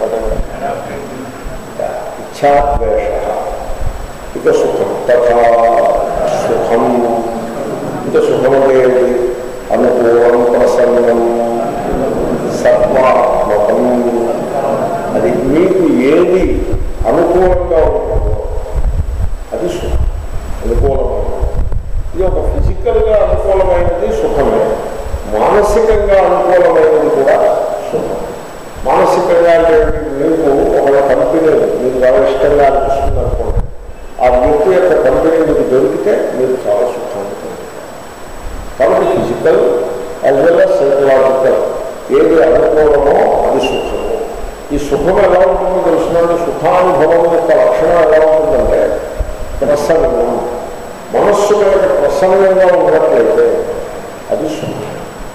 ఇచ్చాద్వేష ఇక సుఖం తథా సుఖం ఇక సుఖం అనేది అనుకూలం ప్రసన్నం సత్వాత్మకం అది మీకు ఏది అనుకూలంగా ఉంటుందో అది సుఖం అనుకూలమైనది ఇది ఒక ఫిజికల్గా అనుకూలమైనది సుఖమే మానసికంగా అనుకూలమైనది కూడా సుఖం మానసికంగా అంటే మీకు ఒక కంపెనీ మీకు చాలా ఇష్టంగా అనిపిస్తుంది అనుకోండి ఆ వ్యక్తి యొక్క కంపెనీ మీకు దొరికితే మీరు చాలా సుఖాన్ని పొందుతారు కాబట్టి physical as well as psychological ఏది అనుకూలమో అది సుఖము ఈ సుఖం ఎలా ఉంటుందో తెలుసునండి సుఖానుభవం యొక్క లక్షణం ఎలా ఉంటుందంటే ప్రసన్నం మనస్సు కనుక ప్రసన్నంగా ఉన్నట్లయితే అది సుఖం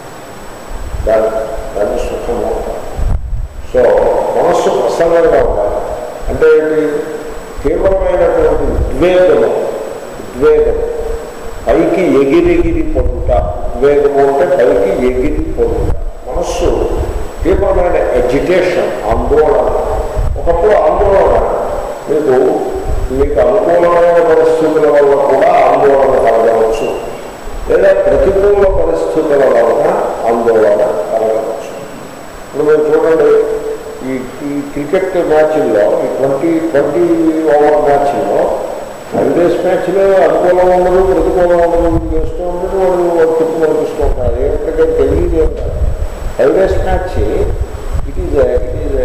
దాని దాన్ని సుఖం అవుతాం సో మనస్సు ప్రసన్నంగా ఉండాలి అంటే ఏంటి తీవ్రమైనటువంటి ఉద్వేగము ఉద్వేగం పైకి ఎగిరెగిరి పొందుట ఉద్వేగము అంటే పైకి ఎగిరి పొందుట మనస్సు తీవ్రమైన ఎడ్యుటేషన్ ఆందోళన ఒకప్పుడు ఆందోళన మీకు మీకు అనుకూలమైన పరిస్థితుల వల్ల కూడా ఆందోళన కలగవచ్చు లేదా ప్రతికూల పరిస్థితుల వలన ఆందోళన కలగవచ్చు ఇప్పుడు మీరు చూడండి ఈ ఈ క్రికెట్ మ్యాచ్ల్లో ఈ ట్వంటీ ట్వంటీ ఓవర్ మ్యాచ్ల్లో ఫైవ్ డేస్ మ్యాచ్లో అనుకూలం ఉండదు ప్రతికూలం ఉండదు ఇది చేస్తూ ఉండదు వాడు వాడు తిప్పు పంపిస్తూ ఉంటారు ఏంటంటే తెలియదు ఉంటారు five days match it is it is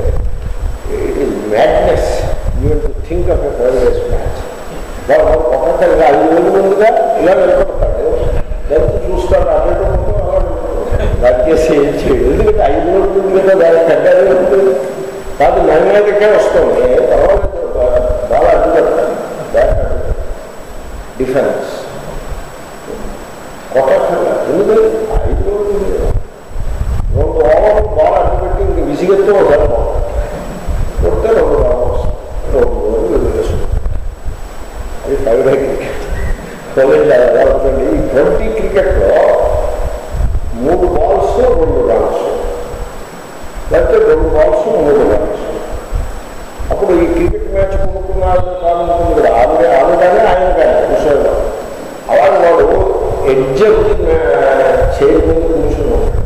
it is madness you to think of a five days match వాడు ఒక్కొక్కరిగా ఐదు రోజుల ముందుగా ఇలా వెళ్ళిపోతాడు దానికి చూస్తాడు అటు ఇటు ఉంటూ అలా వెళ్ళిపోతాడు. దాని చేసి ఏం చేయడు ఎందుకంటే ఐదు రోజుల ముందు కదా దానికి తగ్గదే ఉంటుంది కాదు నైనాటికే వస్తుంది పర్వాలేదు బాగా అడ్డు పెడతాడు బ్యాక్ అడ్డు డిఫెన్స్ కొట్టకుండా ఎందుకంటే ఐదు రోజులు ఉంది కదా. రెండు ఓవర్లు బాగా అడ్డుపెట్టి ఇంక విసిగెత్తు ఒకసారి కొడితే రెండు ఓవర్స్ రెండు ఓవర్లు వదిలేస్తుంది అది ఫైవ్ డే క్రికెట్ కాలేజ్ ఎలా అవుతుంది ఈ ట్వంటీ క్రికెట్లో మూడు బాల్స్ రెండు రన్స్ లేకపోతే రెండు బాల్స్ మూడు రన్స్ అప్పుడు ఈ క్రికెట్ మ్యాచ్ కొనుక్కున్నాడు కాదనుకుంది కూడా ఆమె ఆమె కానీ ఆయన కానీ విషయంలో అలాగే వాడు ఎడ్జ్ చేయకుండా కూర్చుని ఉంటాడు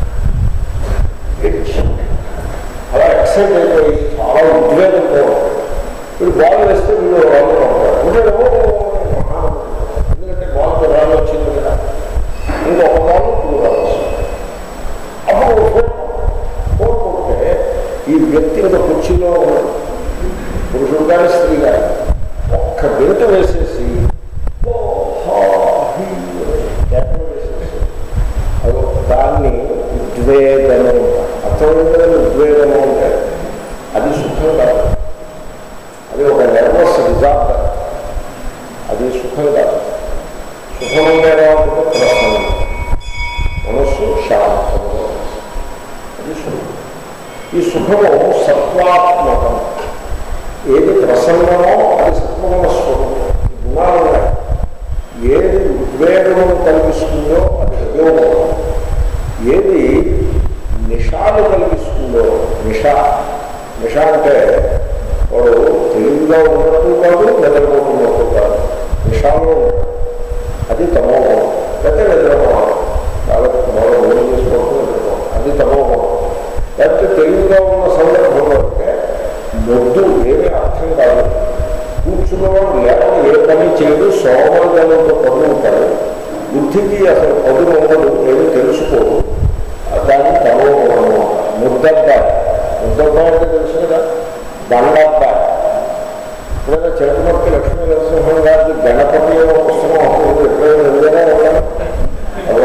ఎడ్జ్ అలా ఎక్సైట్ అయిపోయి చాలా ఉద్వేగంతో ఉంటాడు వీడు బాల్ వేస్తే వీడు రన్లో ఉంటాడు ఉండేమో ఎందుకంటే బాల్తో రన్ వచ్చింది కదా ఇంకొక బాల్ టూ రన్స్ అప్పుడు ఫోర్ ఫోర్ కొడితే ఈ వ్యక్తి ఒక కుర్చీలో ఉన్నాడు పురుషుడు కానీ స్త్రీ కానీ ఒక్క గంట వేసేసి ఓ, హా, హీ అని కేకలు వేసేసి అది దాన్ని ఉద్వేగము అర్థమైందని ఉద్వేగము అంటే అది సుఖం కాదు అది ఒక నర్వస్ డిజార్డర్ అది సుఖం కాదు సుఖంగా ఎలా ఉంటుందో ప్రసన్నం మనస్సు శాంతము అది సుఖం ఈ సుఖము సత్వాత్మకం ఏది ప్రసన్నమో అది సత్వగుణ స్వరూపం ఈ గుణాలు ఉన్నాయి ఏది ఉద్వేగము కలిగిస్తుందో అది రజోగుణం ఏది నిషాలు కలిగిస్తుందో నిష నిష అంటే వాడు తెలివిగా ఉన్నట్టు కాదు నిద్రపోతున్నట్టు కాదు నిషాలో ఉంటాడు అది తమో గుణం లేకపోతే నిద్రపోవడం కాబట్టి మనం రోజు చేసుకోవడం నిద్రపోవడం అది తమో గుణం లేకపోతే తెలివిగా ఉన్న సందర్భంలో అంటే మొద్దు ఏమీ అర్థం కాదు కూర్చున్నవాడు లేకపోతే ఏ పని చేయడు సోమర్గంతో పనులు ఉంటాడు బుద్ధికి అసలు పదులు ఉండదు ఏమీ తెలుసుకోదు దాన్ని తమో గుణము ముద్దబ్బాయి ముద్దబ్బాయి అంటే తెలుసు కదా దండబ్బాయి ఇప్పుడైనా చిరకమర్తి లక్ష్మీ నరసింహం గారి గణపతి అనే పుస్తకం అప్పుడు ఎప్పుడైనా వెళ్ళగా ఉన్నాను అది ఒక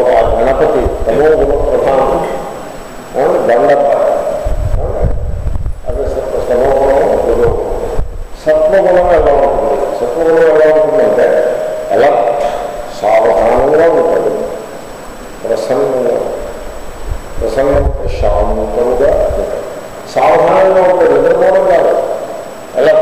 గణపతి తమో గుణ ప్రధానం ఏమండి? దండప్ప ఏమండి? అదే సత్వ సమోగుణం రజోగుణం సత్వగుణం ఎలా ఉంటుంది సత్వగుణం ఎలా ఉంటుందంటే ఎలా సావధానంగా ఉంటుంది ప్రసన్నంగా ప్రసన్నంగా శాంతముగా ఉంటుంది సావధానంగా ఉంటుంది నిద్రపోవడం కాదు ఎలా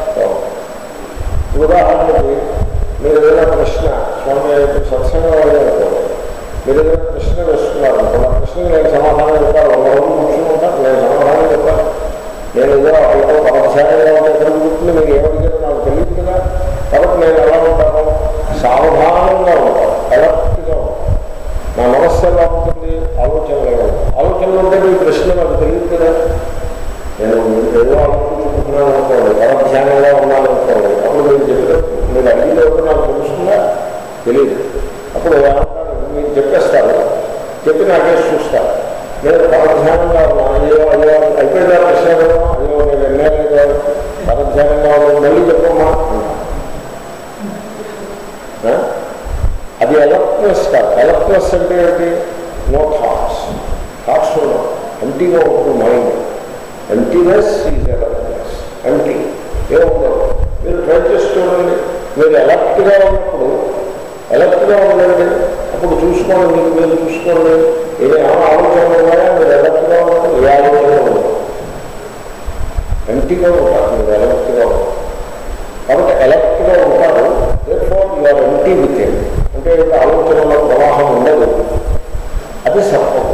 ఉదాహరణకి మీరు ఏదైనా ప్రశ్న స్వామి ఇప్పుడు సత్సంగం అనుకోండి మీరు ఏదైనా ప్రశ్న వేస్తున్నారు అనుకోండి ఆ ప్రశ్నకి నేను సమాధానం చెప్పాలి వంద రోజులు కూర్చుని ఉంటాను నేను సమాధానం చెప్పాలి నేను ఏదో అడిగితే పరధ్యానంగా ఉంటే ఎక్కడ కూర్చుంది మీరు ఏమడిగారో నాకు తెలియదు కదా కాబట్టి నేను ఎలా ఉంటాను సావధానంగా ఉంటాను అలర్ట్గా ఉంటాను నా మనస్సు ఎలా ఉంటుంది ఆలోచనలు ఎలా ఉంటాయి ఆలోచనలు ఉంటే మీ ప్రశ్న నాకు తెలియదు కదా నేను ఏదో ఆలోచించుకుంటున్నాను అనుకోండి పరధ్యానంగా ఉన్నాను అనుకోండి అప్పుడు మీరు చెప్పిన మీరు అడిగిన ఎవరు నాకు తెలుస్తుందా తెలియదు అప్పుడు ఏమంటారు మీరు చెప్పేస్తారు చెప్పి నాకే చూస్తారు నేను పరధ్యానంగా ఉన్నాను అయ్యో అయ్యో అయిపోయిందా ప్రశ్న కదా అయ్యో నేను ఎన్నేళ్ళు పరధ్యానంగా ఉన్నాను మళ్ళీ చెప్పమ్మా ఆ? అది ఎలక్ట్నెస్ కాదు ఎలక్ట్నెస్ అంటే ఏంటి నో థాట్స్ థాట్స్ ఎంటీగా ఉంటుంది మైండ్ ఎంటీనెస్ ఈజ్ ఎలక్ట్నెస్ ఎంటీ ఏముండదు మీరు ట్రై చేసి చూడండి మీరు ఎలక్ట్గా ఉన్నప్పుడు ఎలక్ట్గా ఉండండి అప్పుడు చూసుకోండి మీకు మీరు చూసుకోండి ఏమైనా ఆలోచనలు ఉన్నాయా మీరు ఎలక్ట్గా ఉన్నప్పుడు ఏ ఆలోచన ఉండదు ఎంటీగా ఉంటారు మీరు ఎలక్ట్గా ఉంటారు కాబట్టి ఎలక్ట్గా ఉంటారు ఫోర్ యూఆర్ ఎంటీ విత్ అంటే ఆలోచనలో ప్రవాహం ఉండదు అది సత్వం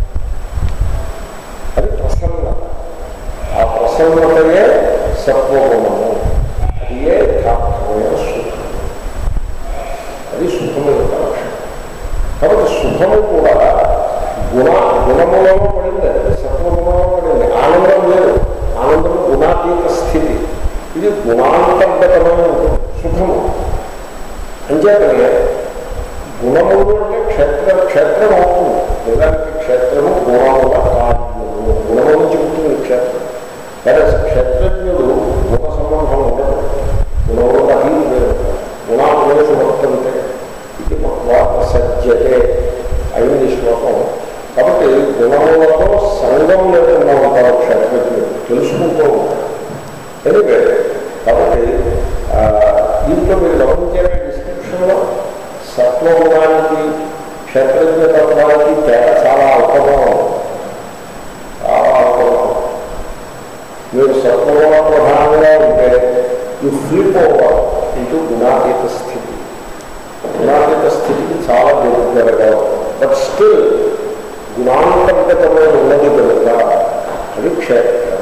అది ప్రసన్నత ఆ ప్రసన్నతయే సత్వగుణము అది ఏ యథార్థమైన సుఖం అది సుఖము యొక్క లక్షణం కాబట్టి సుఖము కూడా గుణ గుణములలో పడింది అది సత్వగుణంలో పడింది ఆనందం లేదు ఆనందం గుణాతీత స్థితి ఇది గుణాంతర్గతమైన ఉంటుంది సుఖము అంచేతనే గుణములు అంటే క్షేత్ర క్షేత్రం అవుతుంది నిజానికి క్షేత్రము గుణముల కార్యము గుణము నుంచి పుట్టింది క్షేత్రం కానీ క్షేత్రజ్ఞుడు గుణ సంబంధం ఉండదు గుణములు అతీతుడే గుణాగుణేషు వర్తంతే ఇది మత్వాత సజ్జతే అయింది శ్లోకం కాబట్టి గుణములతో సంఘం లేకుండా ఉంటారు క్షేత్రజ్ఞుడు తెలుసుకుంటూ ఉంటారు ఎనివే కాబట్టి ఆ, దీంట్లో మీరు గమనించారా డిస్క్రిప్షన్లో సత్వగుణానికి క్షేత్రజ్ఞ తత్వానికి తేడా చాలా అల్పంగా ఉంది చాలా అల్పంగా ఉంది మీరు సత్వగుణ ప్రధానంగా ఉంటే యు ఫ్లిప్ ఓవర్ ఇంటూ గుణాతీత స్థితి గుణాతీత స్థితికి చాలా దగ్గరగా బట్ స్టిల్ గుణాంతర్గతమైన ఉన్నది కనుక అది క్షేత్రం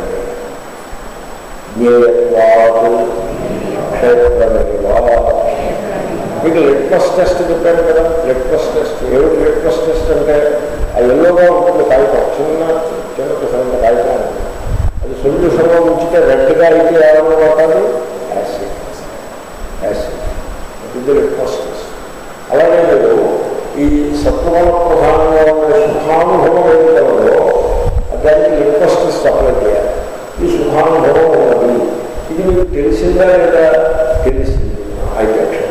జ్ఞేయత్వాదు క్షేత్రమేవా మీకు లిట్మస్ టెస్ట్ చెప్పాను కదా లిట్మస్ టెస్ట్ ఏమిటి లిట్మస్ టెస్ట్ అంటే ఆ ఎల్లోగా ఉంటుంది కాగితం చిన్న చిన్న పిసరంత కాగితం ఉంటుంది. అది సొల్యూషన్లో ఉంచితే రెడ్గా అయితే ఏమైనా పడుతుంది యాసిడ్ యాసిడ్ ఇది లిట్మస్ టెస్ట్ అలాగే మీరు ఈ సత్వగుణ ప్రధానంగా ఉండే సుఖానుభవం ఏదైతే దానికి లిట్మస్ టెస్ట్ అప్లై చేయాలి ఈ సుఖానుభవం ఉన్నది ఇది మీకు తెలిసిందా లేదా తెలిసింది అయితే క్షేత్రం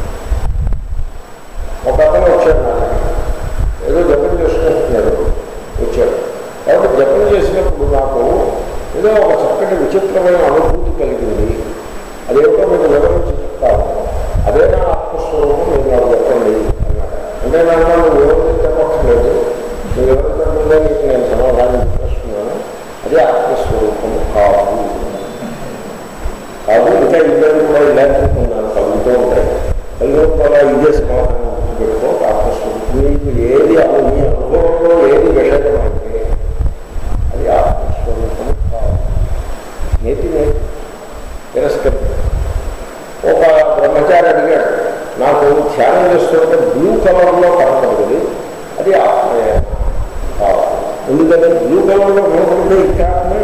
ఒక అతను వచ్చాడు నా దగ్గరికి. ఏదో జపం చేసుకుంటున్నాడు వచ్చాడు కాబట్టి జపం చేసినప్పుడు నాకు ఏదో ఒక చక్కటి విచిత్రమైన అనుభూతి కలిగింది అదేమిటో మీకు వివరించి చెప్తాను అదే నా ఆత్మస్వరూపం మీరు నాకు చెప్పండి అన్నాడు అంటే నాకు నువ్వు వివరించి చెప్పట్లేదు నువ్వు ఎవరికంటే నీకు నేను సమాధానం చెప్పేస్తున్నాను అదే ఆత్మస్వరూపము కాదు కాదు ఇంకా ఇద్దరు కూడా ఇలాంటికున్నాను కలుగుతూ ఉంటాయి కలుగుతూ కూడా ఇదే సమాధానం గుర్తుపెట్టుకో ఆత్మస్వరూపం మీకు ఏది అను మీ అనుభవంలో ఏది విషయమైతే అది ఆత్మస్వరూపం కాదు నేతి నేతి తిరస్కరి ఒక బ్రహ్మచారి అడిగాడు నాకు ధ్యానం చేస్తుంటే బ్లూ కలర్లో కనపడుతుంది అది ఆత్మయే కాదు ఎందుకంటే బ్లూ కలర్లో కనపడితే ఇంకా ఆత్మే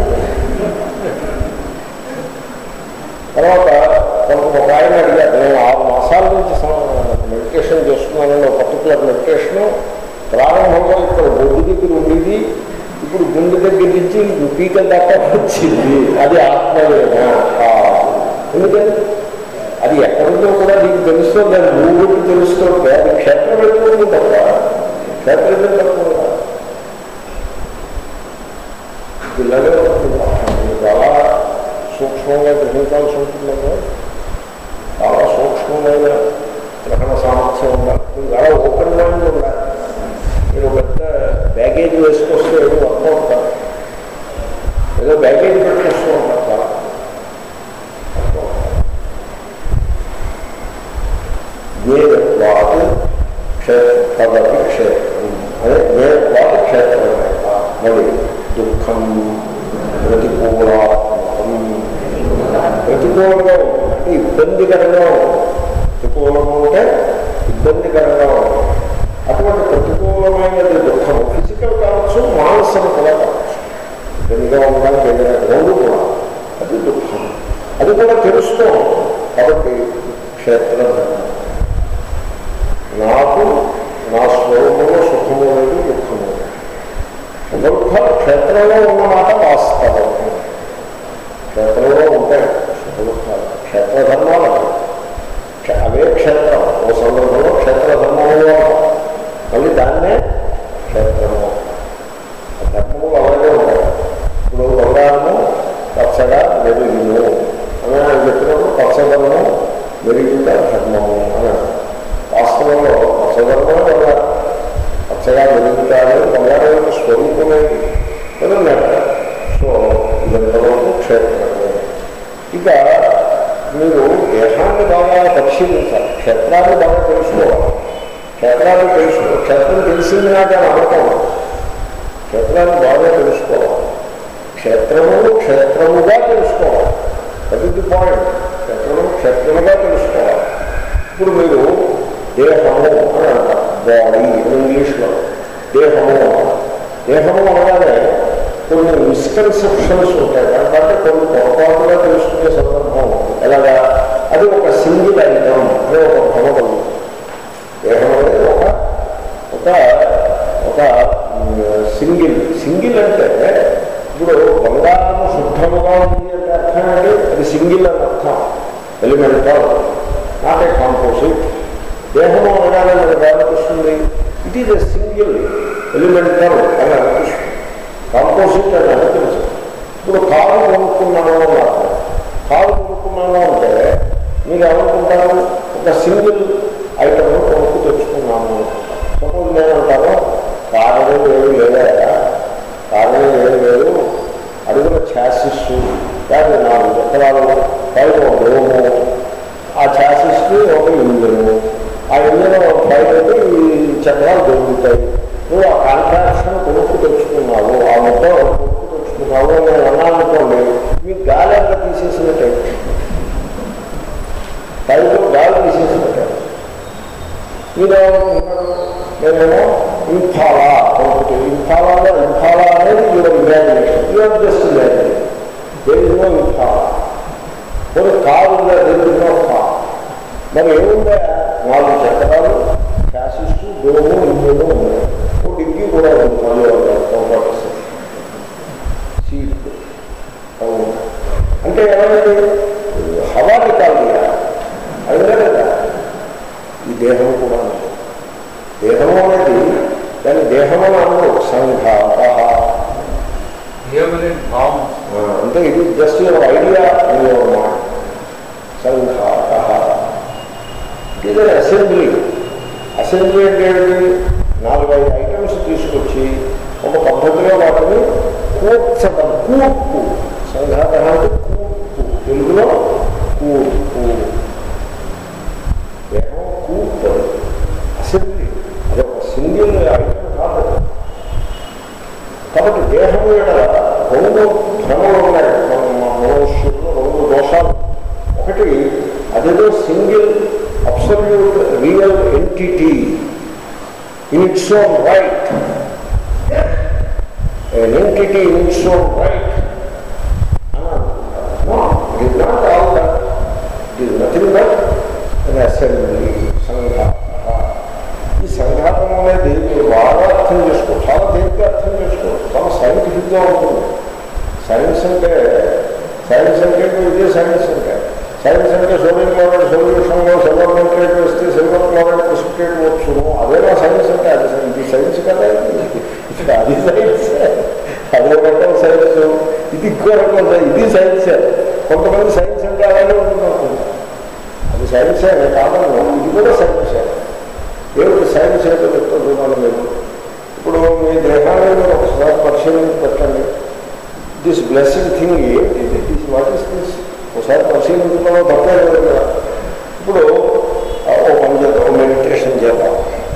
తర్వాత కొంత ఒక ఆయన అడిగారు నేను ఆరు మాసాల నుంచి మెడిటేషన్ చేస్తున్నానని ఒక పర్టికులర్ మెడిటేషన్ ప్రారంభంలో ఇక్కడ బొడ్డు దగ్గర ఉండేది ఇప్పుడు గుండె దగ్గర నుంచి పీకల దాకా వచ్చింది అది ఆత్మవేనా కాదు ఎందుకని అది ఎక్కడుందో కూడా నీకు తెలుస్తుంది అది నువ్వు గురించి తెలుస్తుంది అది క్షేత్రం పెట్టుకుంది తప్ప క్షేత్రజ్ఞం తక్కువ కాదు ఇలాగే ఉంటుంది పాఠం. ఇది చాలా సూక్ష్మంగా గ్రహించాల్సి ఉంటుందండి చాలా సూక్ష్మమైన గ్రహణ సామర్థ్యం ఉండాలి మీరు చాలా ఓపెన్ మైండ్ ఉండాలి మీరు పెద్ద బ్యాగేజ్ వేసుకొస్తే ఏదో అర్థం ఉంటారు ఏదో బ్యాగేజ్ పెట్టుకొస్తూ ఉంటారు చాలా జ్ఞేయత్వాత్ క్షేత్రవతి క్షేత్రం అదే జ్ఞేయత్వాత్ క్షేత్రమేత మళ్ళీ దుఃఖం ప్రతికూలాత్మకం ప్రతికూలంగా ఉంటుంది అంటే ఇబ్బందికరంగా ఉంటుంది ప్రతికూలము అంటే ఇబ్బందికరంగా ఉంటుంది అటువంటి ప్రతికూలమైనది దుఃఖం ఫిజికల్ కావచ్చు మానసం కూడా కావచ్చు ఇబ్బందిగా ఉండడానికి ఏదైనా రెండు కూడా అది దుఃఖం అది కూడా తెలుస్తూ ఉంటుంది కాబట్టి క్షేత్రం ధర్మం నాకు నా స్వరూపంలో సుఖము లేదు దుఃఖము లేదు సుఖదుఖ క్షేత్రంలో ఉన్నమాట వాస్తవం క్షేత్రంలో ఉంటాయి సుఖదుఖాలు క్షేత్రధర్మాలు అవి. క్ష- అవే క్షేత్రం ఓ సందర్భంలో క్షేత్రధర్మంలో మళ్ళీ దాన్నే క్షేత్రము ఆ ధర్మములు అలాగే ఉంటాయి ఇప్పుడు బంగారము పచ్చగా మెరుగును అని ఆయన చెప్పినప్పుడు పచ్చదనము మెరుగుట ధర్మము అని అంటారు. వాస్తవంలో పచ్చదనమే బంగారం పచ్చగా మెరుగుతారు బంగారం యొక్క స్వరూపమేది వదిలినట్ట సో ఇదంతవరకు క్షేత్రమే ఇక మీరు దేహాన్ని బాగా పరిశీలించాలి క్షేత్రాన్ని బాగా తెలుసుకోవాలి క్షేత్రాన్ని తెలుసుకో క్షేత్రం తెలిసింది నాకు అని అనుకోం క్షేత్రాన్ని బాగా తెలుసుకోవాలి క్షేత్రము క్షేత్రముగా తెలుసుకోవాలి అది ది పాయింట్ క్షేత్రము క్షేత్రముగా తెలుసుకోవాలి ఇప్పుడు మీరు దేహము అని అంటారు బాడీ అని ఇంగ్లీష్లో దేహము అంటారు దేహము అనగానే కొన్ని మిస్కన్సెప్షన్స్ ఉంటాయి దాంట్లో కొన్ని పొరపాటుగా తెలుసుకునే సందర్భం ఉంటుంది. ఎలాగా అది ఒక సింగిల్ ఐటమ్ అనే ఒక భ్రమ కలుగుతుంది దేహం అనేది ఒక ఒక ఒక సింగిల్ సింగిల్ అంటే ఇప్పుడు బంగారము శుద్ధముగా ఉంది అంటే అర్థం ఏంటి అది సింగిల్ అని అర్థం ఎలిమెంటల్ నాట్ ఏ కాంపోజిట్ దేహము అనగానే మనకు ఏమనిపిస్తుంది it is a single elemental అని అనిపిస్తుంది కాంపోజిట్ అని అనిపించదు ఇప్పుడు కారు కొనుక్కున్నాను అన్నారు కారు కొనుక్కున్నాను అంటే మీరు ఏమనుకుంటారు ఒక సింగిల్ ఐటమ్ కొనుక్కు తెచ్చుకున్నాము సపోజ్ నేనంటాను కారణం ఏమి లేదా కారణం ఏమి లేదు అడుగుల ఛాసిస్ దాని నాలుగు చక్రాలు పైన ఒక డోము ఆ ఛాసిస్కి ఒక ఇంజను ఆ ఇంజన్ పైన అయితే ఈ చక్రాలు దొరుకుతాయి నువ్వు ఆ కాంట్రాక్షన్ కొనుక్కు తెచ్చుకున్నావు ఆ ముద్ద కొనుక్కు తెచ్చుకున్నావు అని నేను అన్నానుకోండి మీకు గాలి అంతా తీసేసినట్టే పైపు గాలి తీసేసినట్టే మీరు ఏమనుకుంటున్నారు నేనేమో ఇంఫాలా కొనుక్కు ఇంఫాలాలో ఇంఫాలా అనేది your imagination your just imagination there is no Impala కొన్ని కారు ఉందా దేర్ ఇస్ నో కార్ మరి ఏముందా నాలుగు చక్రాలు ఫ్యాసిస్టు డోము ఇంజను ఉన్నాయి ఓ డిగ్రీ కూడా ఉంది మళ్ళీ కంఫర్ట్స్ సీట్ అవును అంటే ఏమైంది హవాని కాదు అయిందా లేదా ఈ దేహం కూడా ఉంది. దేహము అనేది దాని దేహము అన్నారు సంఘాత కేవలం భావం అంటే ఇది just your idea in your mind సంఘాత ఇది అసెంబ్లీ అసెంబ్లీ అంటే ఏంటి నాలుగైదు ఐటమ్స్ తీసుకొచ్చి ఒక పద్ధతిలో వాటిని కూర్చడం కూర్పు సంఘాత అంటే కూర్పు తెలుగులో కూర్పు దేహం కూర్పు అసెంబ్లీ అది ఒక సింగిల్ ఐటమ్ కాదు కాబట్టి దేహం యొక్క రెండు భ్రమలు ఉన్నాయి మన మనుష్యుల్లో రెండు దోషాలు ఒకటి అదేదో single absolute real entity in its own right an entity in its own right అని అనుకుంటారు. No, it is not all that. It is nothing but an assembly, సంఘాత ఈ సంఘాతం అనేది మీరు బాగా అర్థం చేసుకో చాలా తేలిగ్గా అర్థం చేసుకో చాలా సైంటిఫిక్గా ఉంటుంది సైన్స్ అంటే సైన్స్ అంటే ఇదే సైన్స్ అంటే సైన్స్ అంటే సోడియం క్లోరైడ్ సొల్యూషన్లో సిల్వర్ నైట్రేట్ వేస్తే సిల్వర్ క్లోరైడ్ ప్రెసిపిటేట్ వచ్చును అదేనా సైన్స్ అంటే అది ఇది ఇది సైన్స్ కదా ఇది ఇది అది సైన్స్ అదో రకం సైన్స్ ఇది ఇంకో రకం సైన్స్. ఇది సైన్స్ కొంతమంది సైన్స్ అంటే అలాగే ఉంటున్నారు అది సైన్సే కారణం ఇది కూడా సైన్సే ఏమిటి సైన్స్ ఏంటో చెప్తూ చూడాలి మీరు ఇప్పుడు మీ దేహాన్ని మీరు ఒకసారి పరిశీలన పెట్టండి దిస్ బ్లెస్సింగ్ థింగ్ ఏంటి దిస్ వాట్ ఇస్ దిస్ ఒకసారి పరిశీలించుకోవడం తప్పే లేదు కదా ఇప్పుడు ఆ, ఓ పని చేద్దాం ఓ మెడిటేషన్ చేద్దాం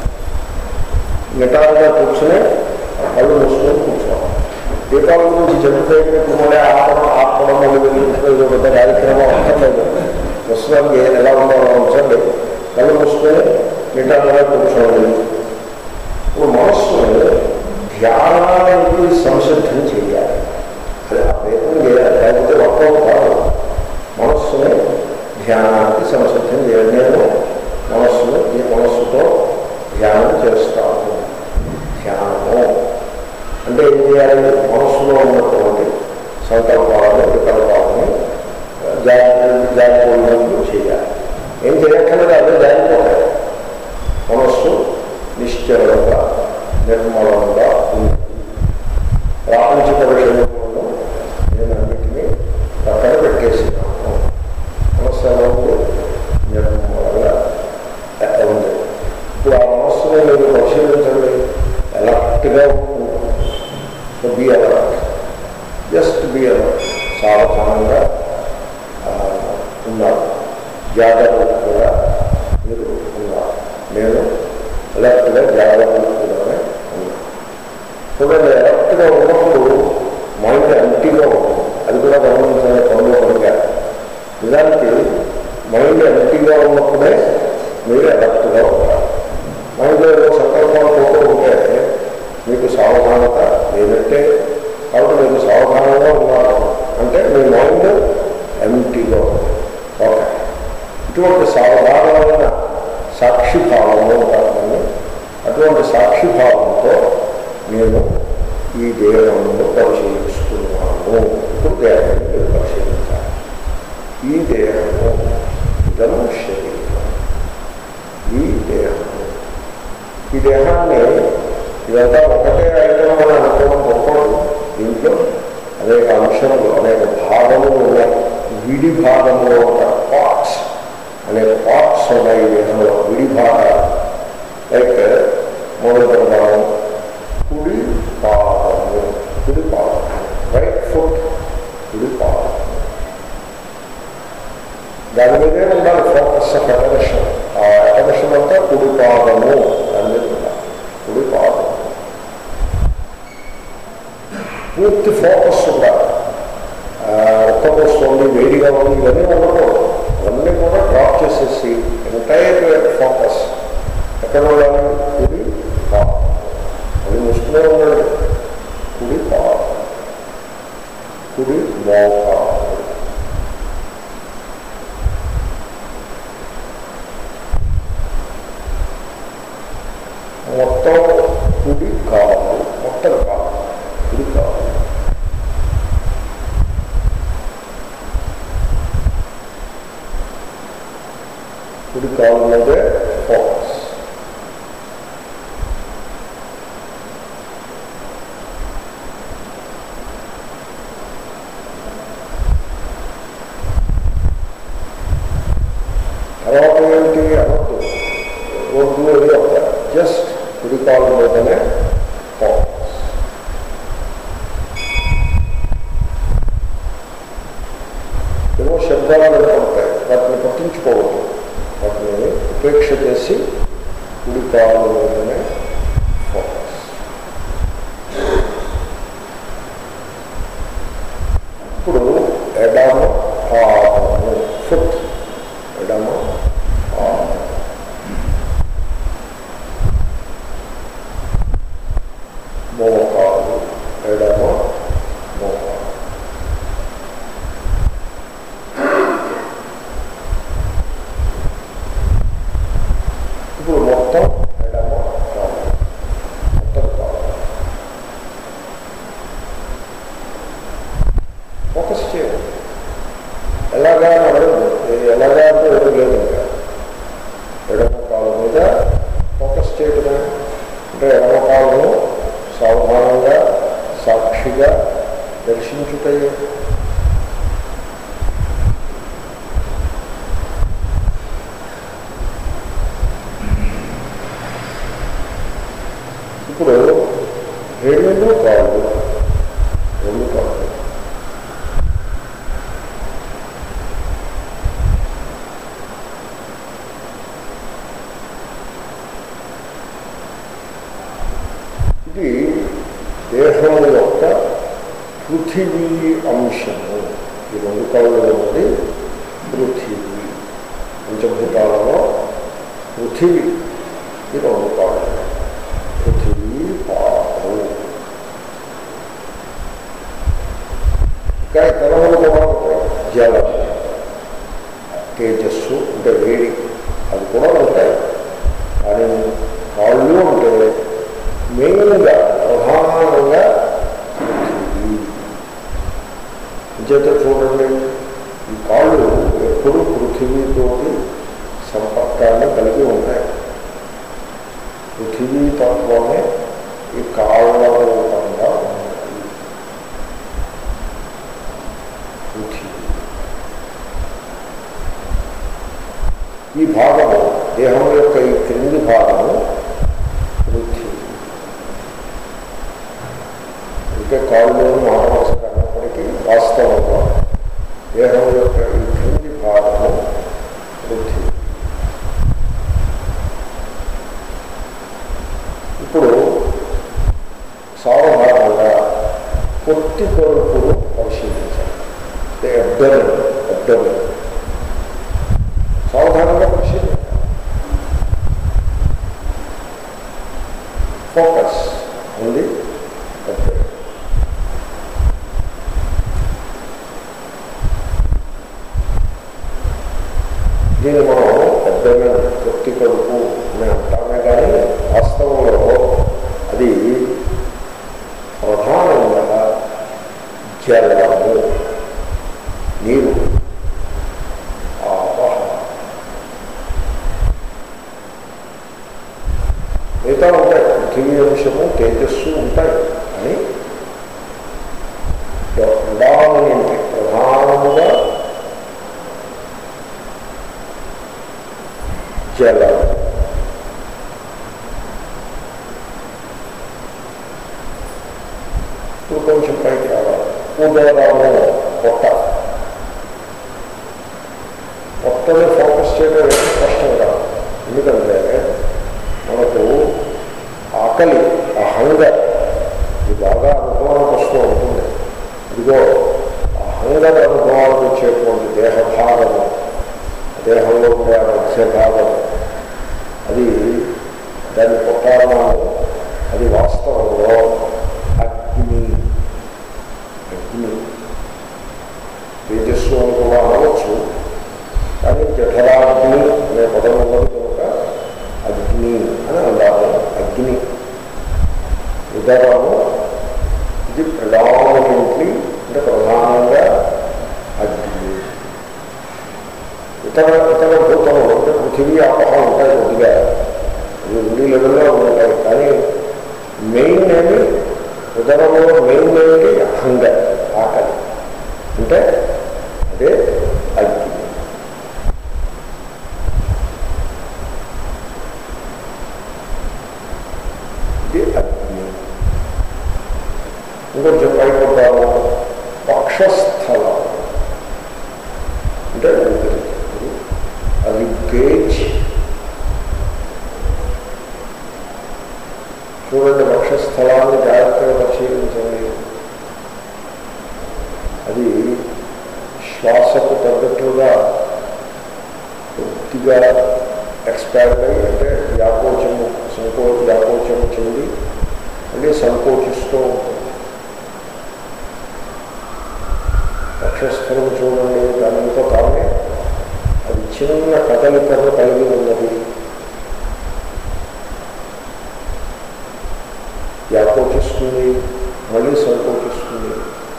నిటారుగా కూర్చుని కళ్ళు మూసుకొని కూర్చోవాలి దీపాల గురించి చెప్పుకోవడం మళ్ళీ ఆపడం ఆపడం మళ్ళీ వెళ్ళించుకోవడం పెద్ద కార్యక్రమం అక్కర్లేదు ప్రస్తుతానికి ఏది ఎలా ఉండాలో ఉంచండి కళ్ళు మూసుకొని నిటారుగా కూర్చోండి ఇప్పుడు మనస్సుని ధ్యానానికి సంసిద్ధం చేయాలి అది ఆ ప్రయత్నం చేయాలి లేకపోతే వర్కౌట్ కాదు మనస్సుని ధ్యానానికి సంసిద్ధం చేయాలి నేను మనస్సును ఈ మనస్సుతో ధ్యానం చేస్తాను ధ్యానము అంటే ఏం చేయాలి మనస్సులో ఉన్నటువంటి సంకల్పాలను వికల్పాలను జాగ్రత్త జాగ్రత్తలు చేయాలి ఏం చేయక్కర్లేదు అదే జారిపోతాయి మనస్సు నిశ్చలంగా నిర్మలంగా ఉంది ప్రాపంచిక విషయములను నేను అన్నిటినీ పక్కన పెట్టేసినాను మనస్సు ఎలా ఉంది నిర్మలంగా ఉంది ఇప్పుడు ఆ మనస్సుని మీరు పరిశీలించండి ఎలర్ట్గా ఉంటుంది so be alert just be alert సావధానంగా ఆ, ఉన్నారు జాగ్రత్తగా మీరు ఉన్నారు నేను ఎలర్ట్గా జాగ్రత్తగానే ఉన్నాను చూడండి ఎలర్ట్గా ఉన్నప్పుడు మైండ్ ఎంటీగా ఉంటుంది అది కూడా గమనించాలి పనులు పనిగా నిజానికి మైండ్ ఎంటీగా ఉన్నప్పుడే మీరు ఎలర్ట్గా ఉంటారు మైండ్లో ఏదో సంకల్పాలు పోతూ ఉంటే మీకు సావధానత లేదంటే కాబట్టి మీరు సావధానంగా ఉన్నారు అంటే మీ మైండ్ ఎంటీగా ఉంది ఓకే ఇటువంటి సావధానమైన సాక్షిభావము ఉంటారు దాన్ని అటువంటి సాక్షిభావంతో నేను ఈ దేహమును పరిశీలిస్తున్నాను ఇప్పుడు దేహాన్ని మీరు పరిశీలించాలి ఈ దేహము ఇదము శరీరం ఈ దేహము ఈ దేహాన్ని ఇదంతా ఒకటే ఐటమ్ అని అనుకోవడం గొప్పదు దీంట్లో అనేక అంశములు అనేక భాగములు ఉన్నాయి విడి భాగంలో ఉన్న పార్ట్స్ అనేక పార్ట్స్ ఉన్నాయి ఈ దేహంలో విడి భాగాలు లైక్ మొదలు పెడదాం కుడి పాదము కుడి పాదము రైట్ ఫుట్ కుడి పాదము దాని మీదే ఉండాలి ఫోకస్ ఆఫ్ అటెన్షన్ ఆ అటెన్షన్ అంతా కుడి పాదము దాని మీద ఉండాలి కుడి పాదము పూర్తి ఫోకస్ ఉండాలి ఒక్కొక్క వేడిగా ఉంది ఇవన్నీ ఉండకూడదు అవన్నీ కూడా డ్రాప్ చేసేసి ఎంటైర్ ఫోకస్ ఎక్కడ ఉండాలి కుడి పాదం అది ముసుకునే ఉండాలి కుడి పాదం కుడి మోకాలు మొత్తం కుడి కాదు మొత్తం కాదు కుడి కాదు కుడి కాలు మీదే ఫోకస్ తర్వాత ఏంటి అనొద్దు రోడ్డు అది ఒక జస్ట్ కుడి కాలు మీదనే ఫోకస్ ఏవో శబ్దాలు వినపడతాయి వాటిని పట్టించుకోవద్దు వాటిని ఉపేక్ష చేసి కుడి కాలు మీదనే ఫోకస్ ఇప్పుడు ఎడమ పాదము ఫుట్ ఎడమ పాదము మోకాలు ఎడమ మోకాలు ఇప్పుడు మొత్తం ఎడమ కాలు మొత్తం కాలు ఫోకస్ చేయండి ఎలాగా అని అడగదు ఇది ఎలాగా అంటే ఏదో లేదు ఇంకా ఎడమ కాలు మీద ఫోకస్ చేయడమే అంటే అంటే ఎడమకాలను సావధానంగా సాక్షిగా దర్శించుటయే ఇప్పుడు రెండు కాళ్ళు రెండు కాళ్ళు ఇది దేహం యొక్క పృథివీ అంశము ఈ రెండు కళ్ళు ఉన్నది పృథివీ పంచభూతాలలో పృథివీ ఈ రెండు కాళ్ళు పృథివీ పాపం ఇంకా ఇతరములు కూడా ఉంటాయి జలం తేజస్సు అంటే వేడి అవి కూడా ఉంటాయి కానీ కాళ్ళు అంటే మెయిన్గా ప్రధానంగా పృథివీ చేత చూడండి ఈ కాళ్ళు ఎప్పుడు పృథివీతోటి సంపర్కాన్ని కలిగి ఉంటాయి పృథివీ తత్వమే ఈ కాళ్ళ రూపంగా ఉన్నది పృథివీ ఈ భాగము దేహం యొక్క ఈ క్రింది భాగము పృథివీ ఇంకా కాళ్ళు మానవస అన్నప్పటికీ వాస్తవంగా దేహం యొక్క ఈ క్రింది భాగము పృథివీ ఇప్పుడు సాధారణంగా పొత్తి కొడుకును పరిశీలించాలి అబ్డమిన్ అబ్డమిన్ సాధారణంగా పరిశీలించాలి ఫోకస్ ఉంది అబ్డమిన్ దీన్ని మనం పెద్దగా పొత్తి కడుపు అని అంటామే కానీ వాస్తవంలో అది ప్రధానంగా జలము నీరు ఆవహ మిగతా ఉంటాయి పృథివీ అంశము తేజస్సు ఉంటాయి అని డామినెంట్ ప్రధానముగా జలం ఇప్పుడు కొంచెం పైకి రావాలి ఉదరము పొట్ట పొట్టని ఫోకస్ చేయడం ఏం కష్టం కాదు ఎందుకంటే మనకు ఆకలి ఆ హంగర్ ఇది బాగా అనుభవానికి వస్తూ ఉంటుంది ఇదిగో ఆ హంగర్ అనుభవానికి వచ్చేటువంటి దేహభాగము దేహంలో ఉండే ఆ మధ్య భాగం అది దాని పుట్టాలన్నాము అది వాస్తవంలో అగ్ని అగ్ని తేజస్సు అని కూడా అనవచ్చు కానీ జఠరాగ్ని అనే పదం ఉన్నది కనుక అగ్ని అని అందాము అగ్ని ఉదరము ఇది ప్రధానమెంట్లీ అంటే ప్రధానంగా అగ్ని ఇతర ఇతర భూతములు అంటే పృథివీ ఆపహం ఉంటాయి కొద్దిగా ఇవి ఉండి లెవెల్లో ఉంటాయి కానీ మెయిన్ ఏమి ఉదరంలో మెయిన్ ఏమిటి హంగర్ ఆకలి అంటే అదే అగ్ని ఇది అగ్ని ఇంకొంచెం పైకొద్దాము పక్షస్థలం అంటే ఊపిరితిత్తులు అది గేజ్ చూడండి వక్షస్థలాన్ని జాగ్రత్తగా పరిశీలించండి అది శ్వాసకు తగ్గట్టుగా కొద్దిగా ఎక్స్పాండ్ అయ్యి అంటే వ్యాకోచము సంకో వ్యాకోచము చెంది మళ్ళీ సంకోచిస్తూ ఉంటుంది వక్షస్థలం చూడండి దానితో తానే అది చిన్న కదలికను కలిగి ఉన్నది వ్యాకోచిస్తుంది మళ్ళీ సంకోచిస్తుంది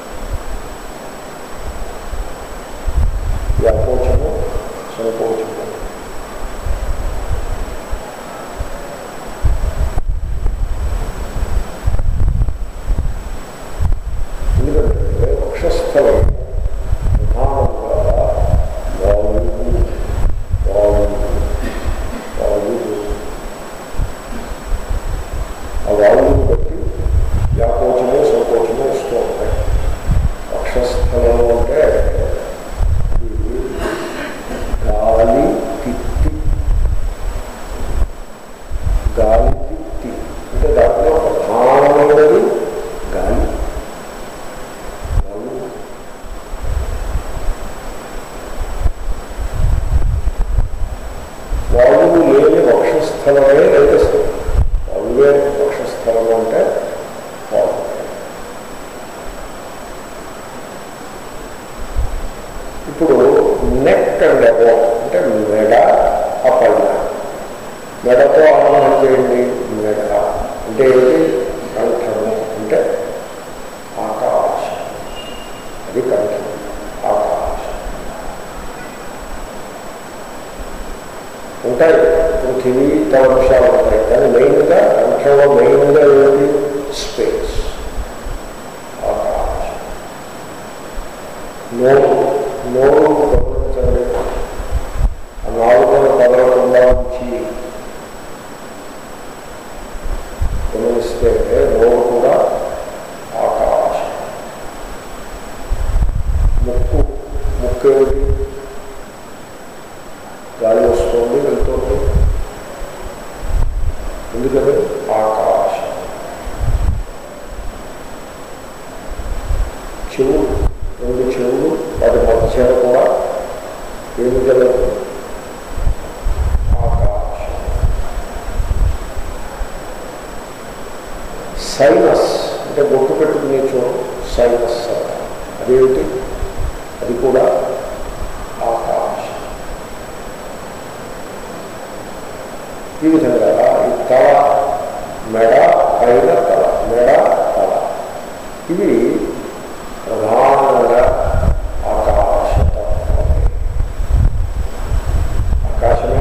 వ్యాకోచము సంకోచము ఇప్పుడు నెక్ అండ్ అబో అంటే మెడ అపల్ల మెడతో ఆరంభం చేయండి మెడ అంటే ఏంటి కంఠము అంటే ఆకాశం అది కంఠం ఆకాశం ఉంటాయి పృథివీ తన అంశాలు ఉంటాయి కానీ మెయిన్గా కంఠంలో మెయిన్గా ఏంటి స్పేస్ ఆకాశం నోరు నోరు గమనించండి ఆ నాలుగును కదలకుండా ఉంచి గమనిస్తే నోరు కూడా ఆకాశం ముక్కు ముక్కు ఏమిటి గాలి వస్తుంది వెళ్తుంది ఎందుకని ఆకాశం చెవులు రెండు చెవులు వాటి మధ్య కూడా ఏమి కలదు ఆకాశం సైనస్ అంటే బొట్టు పెట్టుకునే చోటు సైనస్ అంటారు. అదేమిటి అది కూడా ఆకాశం ఈ విధంగా ఈ తల మెడ పైన తల మెడ తల ఇవి ప్రధానంగా ఆకాశతత్వమే ఆకాశమే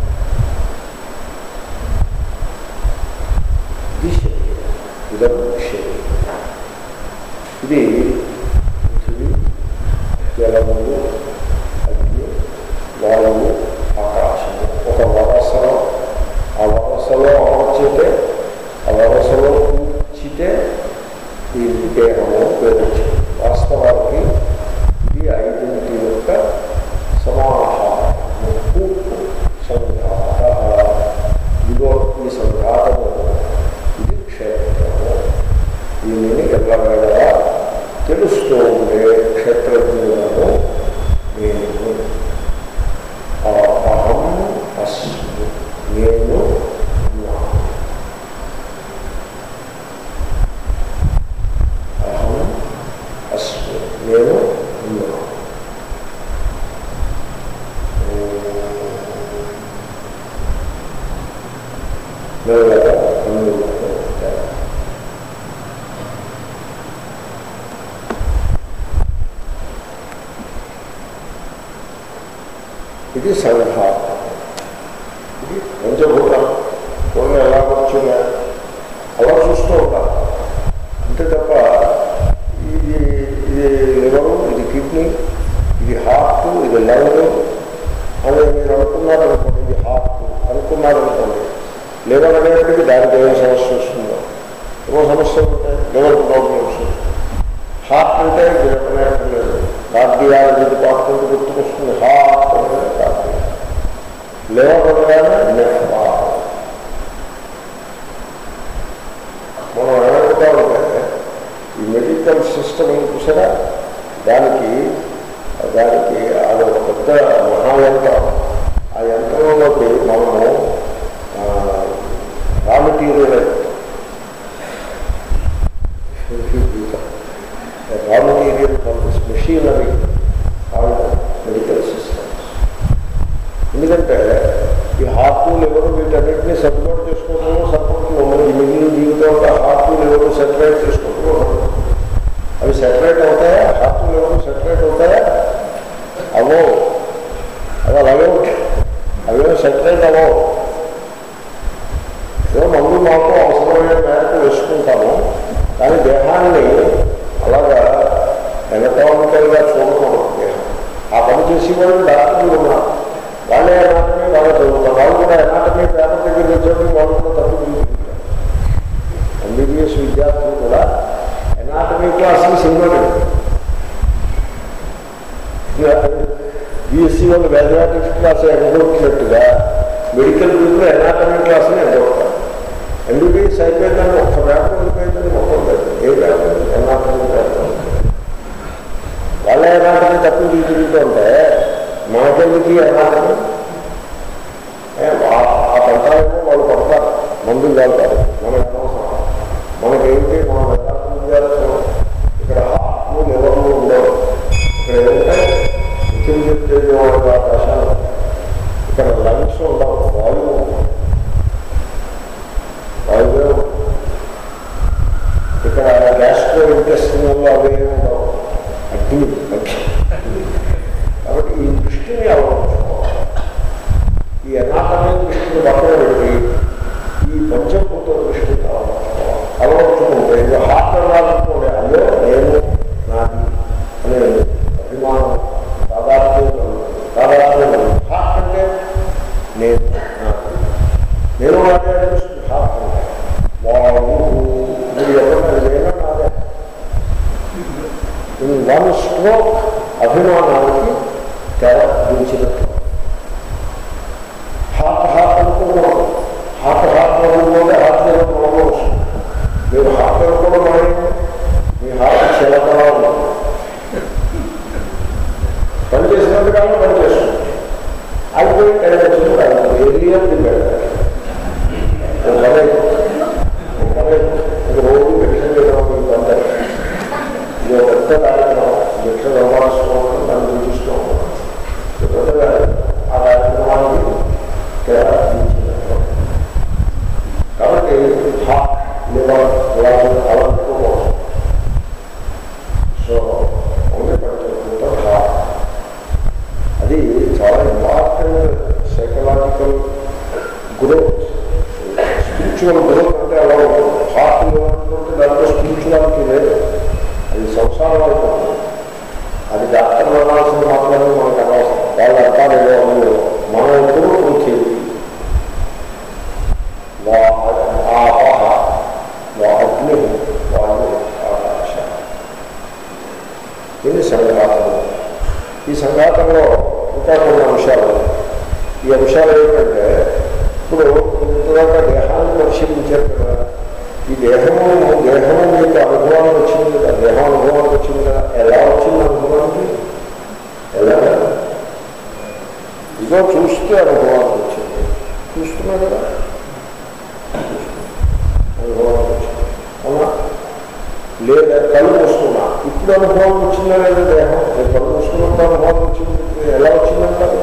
ఇది శరీరం ఇదం శరీరం ఇది పృథివీ జలములు అగ్ని వాయువు ఆకాశము ఒక వరసలో ఆ వరసలో అమర్చితే ఆ వరసలో కూర్చితే ఈ దేహము పేరొచ్చింది వాస్తవానికి ఇది ఐదింటి యొక్క సమాహారము కూర్పు సంఘాత ఇదిగో ఈ సంఘాతము ఇది క్షేత్రము దీనిని ఎల్లవేళలా తెలుస్తూ ఉండే క్షేత్రజ్ఞులను నేను ఆ అహం అస్మి నేను ఉన్నాను. అహం అస్మి నేను ఉన్నాను మెల్లగా కన్నులతో ఉంటాయి. ఇది సంఘాతం ఇది పంచభూతం కొన్ని ఎలా వచ్చిందా అలా చూస్తూ ఉంటాం అంతే తప్ప ఇది ఇది లివరు ఇది కిడ్నీ ఇది హార్ట్ ఇది లంగ్ అని మీరు అనుకున్నారనుకోండి ఇది హార్ట్ అనుకున్నారనుకోండి లివర్ అనేప్పటికీ దానికి ఏం సమస్య వస్తుందో ఏమో సమస్యలు ఉంటాయి లివర్ ప్రాబ్లమ్స్ హార్ట్ అంటే ఇది చెప్పనట్టు లేదు కార్డియాలజీ డిపార్ట్మెంట్ గుర్తుకొస్తుంది హార్ట్ అంటే కార్డియా లివర్ అనగానే నెఫ్రా మనం ఏమనుకుంటామంటే ఈ మెడికల్ సిస్టమ్ చూసారా దానికి దానికి అది ఒక పెద్ద మహాయంత్రం ఆ యంత్రంలోకి మనము raw material raw material machinery medical systems ఎందుకంటే ఈ హార్ట్ లివర్ వీటన్నిటిని సపోర్ట్ చేసుకోవడం సపోర్ట్ ఉన్నది మిగిలిన జీవితంలో హార్ట్ లివర్ సెపరేట్ చేసుకోవడం ఉండదు. అవి సెపరేట్ అవుతాయా హార్ట్ లివర్ సెపరేట్ అవుతాయా అవో అవి అలాగే ఉంటాయి అవేమో సెపరేట్ అవ్వవు ఏదో మందు మాకు అవసరమైన మేరకు వేసుకుంటాము కానీ దేహాన్ని అలాగా ఎలక్ట్రానికల్గా చూడకూడదు దేహం ఆ పని చేసి వాళ్ళు డాక్టర్లు ఉన్నారు వాళ్ళే ఎనాటమీ బాగా చదువుతారు వాళ్ళు కూడా ఎనాటమీ పేపర్ దగ్గర వచ్చేప్పుడు వాళ్ళు కూడా తప్పు తీసుకుంటారు ఎంబీబీఎస్ విద్యార్థులు కూడా ఎనాటమీ క్లాసులు సినిమాలు బీఎస్సీ వాళ్ళు మ్యాథమెటిక్స్ క్లాస్ ఎగొట్టినట్టుగా మెడికల్ పీపుల్ ఎనాటమీ క్లాసులు ఎగొడతారు ఎంబీబీఎస్ అయిపోయిందని ఒక్క పేపర్ అయిపోయిందని మొత్తం లేదు ఏ పేపర్ ఎనాటమీ పేపర్ వాళ్ళ ఎనాటమీ తప్పులు తీసుకుంటూ ఉంటే మనకెందుకు ఎనాటమీ ఆ పంటాలేమో వాళ్ళు పడతారు మందులు కాదు మనకు అనవసరం మనకేంటి మనం వేదాంత విద్యార్థులు ఇక్కడ హార్ట్లు లివర్లు ఉండవు ఇక్కడ ఏంటంటే కాబట్టి ఈ దృష్టిని అలవర్చుకోవాలి ఈ అనాటమీ దృష్టిని పక్కన పెట్టి ఈ పంచభూత దృష్టిని అలవర్చుకోవాలి అలవర్చుకుంటే ఇది హార్ట్ అనాలనుకోండి అయ్యో నేను నాది అనే అభిమానం సాధారణం సాధారణం హార్ట్ అంటే నేను నాది నేను నాదే అనిపిస్తుంది హార్ట్ అంటే వాడు మీరు ఎవరైనా నేను నాదే ఇన్ వన్ స్ట్రోక్ అభిమానానికి తెర దించినట్టు హార్ట్ హార్ట్ అనుకున్నాం హార్ట్ హార్ట్ అనుకుంటే హార్ట్ మీద ప్రాబ్లం వస్తుంది మీరు హార్ట్ అనుకోవడం మానేయండి మీ హార్ట్ చిలకలా ఉంటుంది పని చేసినట్టుగానే పని చేస్తుంది అయిపోయి టైం వచ్చినప్పుడు అది ఏరియా పెడతారు రోజు భిక్ష చేయడం అందరూ ఇది ఒక పెద్ద కార్యక్రమం భిక్ష వ్యవహారం దాన్ని చూపిస్తూ ఉంటాం ఇది పెద్దగా ఆ కార్యక్రమానికి తేడా తీర్చినట్టు. కాబట్టి హార్ట్ లివర్ ఇలాంటి అలంకోవచ్చు సో ఓన్లీ పడుతుంటే హార్ట్ అది చాలా important psychological growth spiritual growth అంటే అలా ఉంటుంది హార్ట్ అంటే దాంట్లో స్పిరిచువాలిటీ లేదు అది సంసారం అయిపోతుంది అది డాక్టర్లు అనాల్సింది మాత్రమే మనకు అనవసరం వాళ్ళు అంటారు ఏదో అందులో మన ఎప్పుడు కూర్చేది ఆపహ వా అగ్ని వాళ్ళు ఆకాశ ఇది సంఘాతము ఈ సంఘాతంలో ఇంకా కొన్ని అంశాలు ఉన్నాయి. ఈ అంశాలు ఏమిటంటే ఇప్పుడు ఇంతదాకా దేహాన్ని పరిశీలించారు కదా ఈ దేహము దేహము మీకు అనుభవానికి వచ్చింది కదా దేహం అనుభవానికి వచ్చింది కదా ఎలా వచ్చింది అనుభవానికి ఎలా ఇదో చూస్తే అనుభవానికి వచ్చింది చూస్తున్నా కదా అనుభవానికి వచ్చింది అవునా లేదా కళ్ళు మూసుకున్నా ఇప్పుడు అనుభవం వచ్చిందా లేదా దేహం నేను కళ్ళు మూసుకున్నప్పుడు అనుభవం వచ్చింది ఇప్పుడు ఎలా వచ్చిందంటారు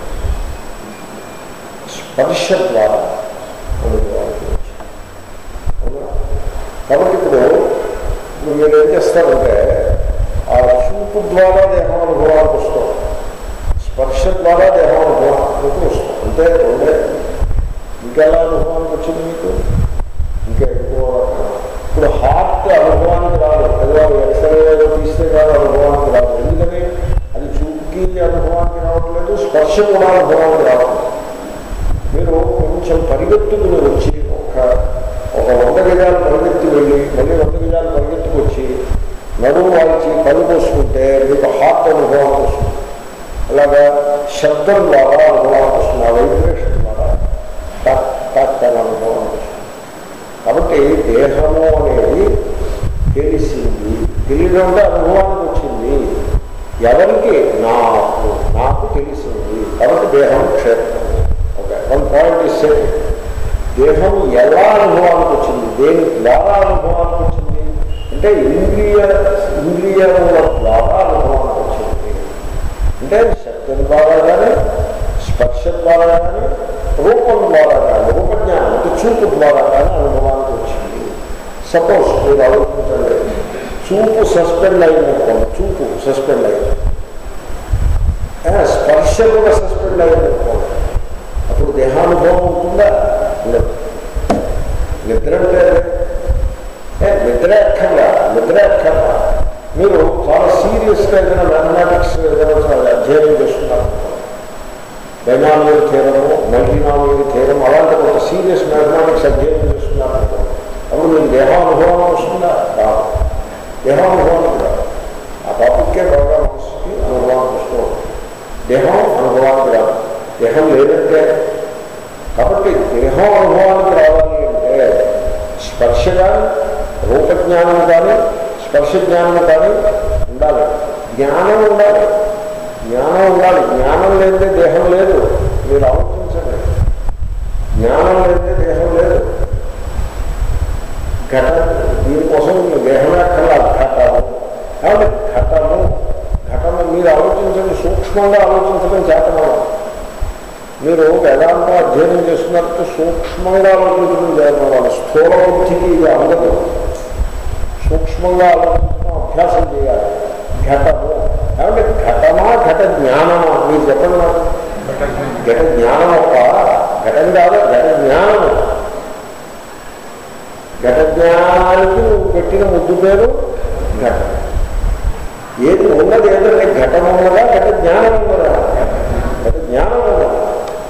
స్పర్శ ద్వారా అనుభవానికి వచ్చింది అవునా కాబట్టి ఇప్పుడు ఇప్పుడు మీరు ఏం చేస్తారంటే ఆ చూపు ద్వారా దేహం అనుభవానికి వస్తాం స్పర్శ ద్వారా దేహం అనుభవానికి వస్తాం అంటే రెండే ఇంకెలా అనుభవానికి వచ్చింది మీకు ఇంకా ఎక్కువ ఇప్పుడు హార్ట్ అనుభవానికి రాదు ఏదో ఎక్స్రే ఏదో తీస్తే కాదు అనుభవానికి రాదు ఎందుకని అది చూపుకి అనుభవానికి రావట్లేదు స్పర్శ కూడా అనుభవానికి రావట్లేదు మీరు కొంచెం పరిగెత్తుకుని వచ్చి ఒక ఒక వంద గజాలు పరిగెత్తి వెళ్ళి మళ్ళీ వంద గజాలు పరిగెత్తుకొచ్చి నడుము వాల్చి కళ్ళు పోసుకుంటే మీకు హార్ట్ అనుభవానికి వస్తుంది అలాగా శబ్దం ద్వారా అనుభవానికి వస్తుంది ఆ వైబ్రేషన్ ద్వారా టక్ టక్ అనే అనుభవానికి వస్తుంది కాబట్టి దేహము అనేది తెలిసింది తెలియడం అంటే అనుభవానికి వచ్చింది ఎవరికి నాకు నాకు తెలిసింది కాబట్టి దేహం క్షేత్రం ఓకే వన్ పాయింట్ ఇస్తే దేహం ఎలా అనుభవానికి వచ్చింది దేని ద్వారా అనుభవానికి వచ్చింది అంటే ఇంద్రియ ఇంద్రియముల ద్వారా అనుభవానికి వచ్చింది అంటే శబ్దం ద్వారా కానీ స్పర్శ ద్వారా కానీ రూపం ద్వారా కానీ రూపజ్ఞానం అంటే చూపు ద్వారా కానీ అనుభవానికి వచ్చింది సపోజ్ మీరు ఆలోచించండి చూపు సస్పెండ్ అయినట్టుకోండి చూపు సస్పెండ్ అయింది ఆ, స్పర్శ కూడా సస్పెండ్ అయినట్టుకోండి అప్పుడు దేహానుభవం ఉంటుందా ఉండదు నిద్ర అంటే ఏ, నిద్ర అక్కర్లా నిద్ర అక్కర్లా మీరు చాలా సీరియస్గా ఏదైనా మ్యాథమెటిక్స్ ఏదైనా చాలా అధ్యయనం చేస్తున్నారు బైనామియల్ థీరము మల్టీనామియల్ థీరం అలాంటి కొంత సీరియస్ మ్యాథమెటిక్స్ అధ్యయనం చేస్తున్నారు అనుకోండి. అప్పుడు మీకు దేహానుభవం వస్తుందా రాదు దేహానుభవం రాదు ఆ టాపిక్కే బాగా మనసుకి అనుభవానికి వస్తూ ఉంటుంది దేహం అనుభవానికి రాదు దేహం లేదంటే కాబట్టి దేహం అనుభవానికి రావాలి అంటే స్పర్శ కానీ రూపజ్ఞానం కానీ స్పర్శ జ్ఞానం కానీ ఉండాలి జ్ఞానం ఉండాలి జ్ఞానం ఉండాలి జ్ఞానం లేదే దేహం లేదు మీరు ఆలోచించండి జ్ఞానం లేదే దేహం లేదు ఘట దీనికోసం మీ దేహమే అక్కర్లా ఘటము కాబట్టి ఘటము ఘటము మీరు ఆలోచించండి సూక్ష్మంగా ఆలోచించడం చేతనం మీరు వేదాంత అధ్యయనం చేస్తున్నట్టు సూక్ష్మంగా ఆలోచించడం చేతనం స్థూల బుద్ధికి ఇది అందదు సూక్ష్మంగా ఆలోచించడం అభ్యాసం చేయాలి ఘటము కాబట్టి ఘటమా ఘట జ్ఞానమా మీరు చెప్పండి నాకు ఘట జ్ఞానం ఒక ఘటం కాదు ఘట జ్ఞానము ఘట జ్ఞానానికి నువ్వు పెట్టిన ముద్దు పేరు ఘటం ఏది ఉన్నది ఏంటంటే ఘటం ఉన్నదా ఘట జ్ఞానం ఉన్నదా ఘట జ్ఞానం ఉన్నది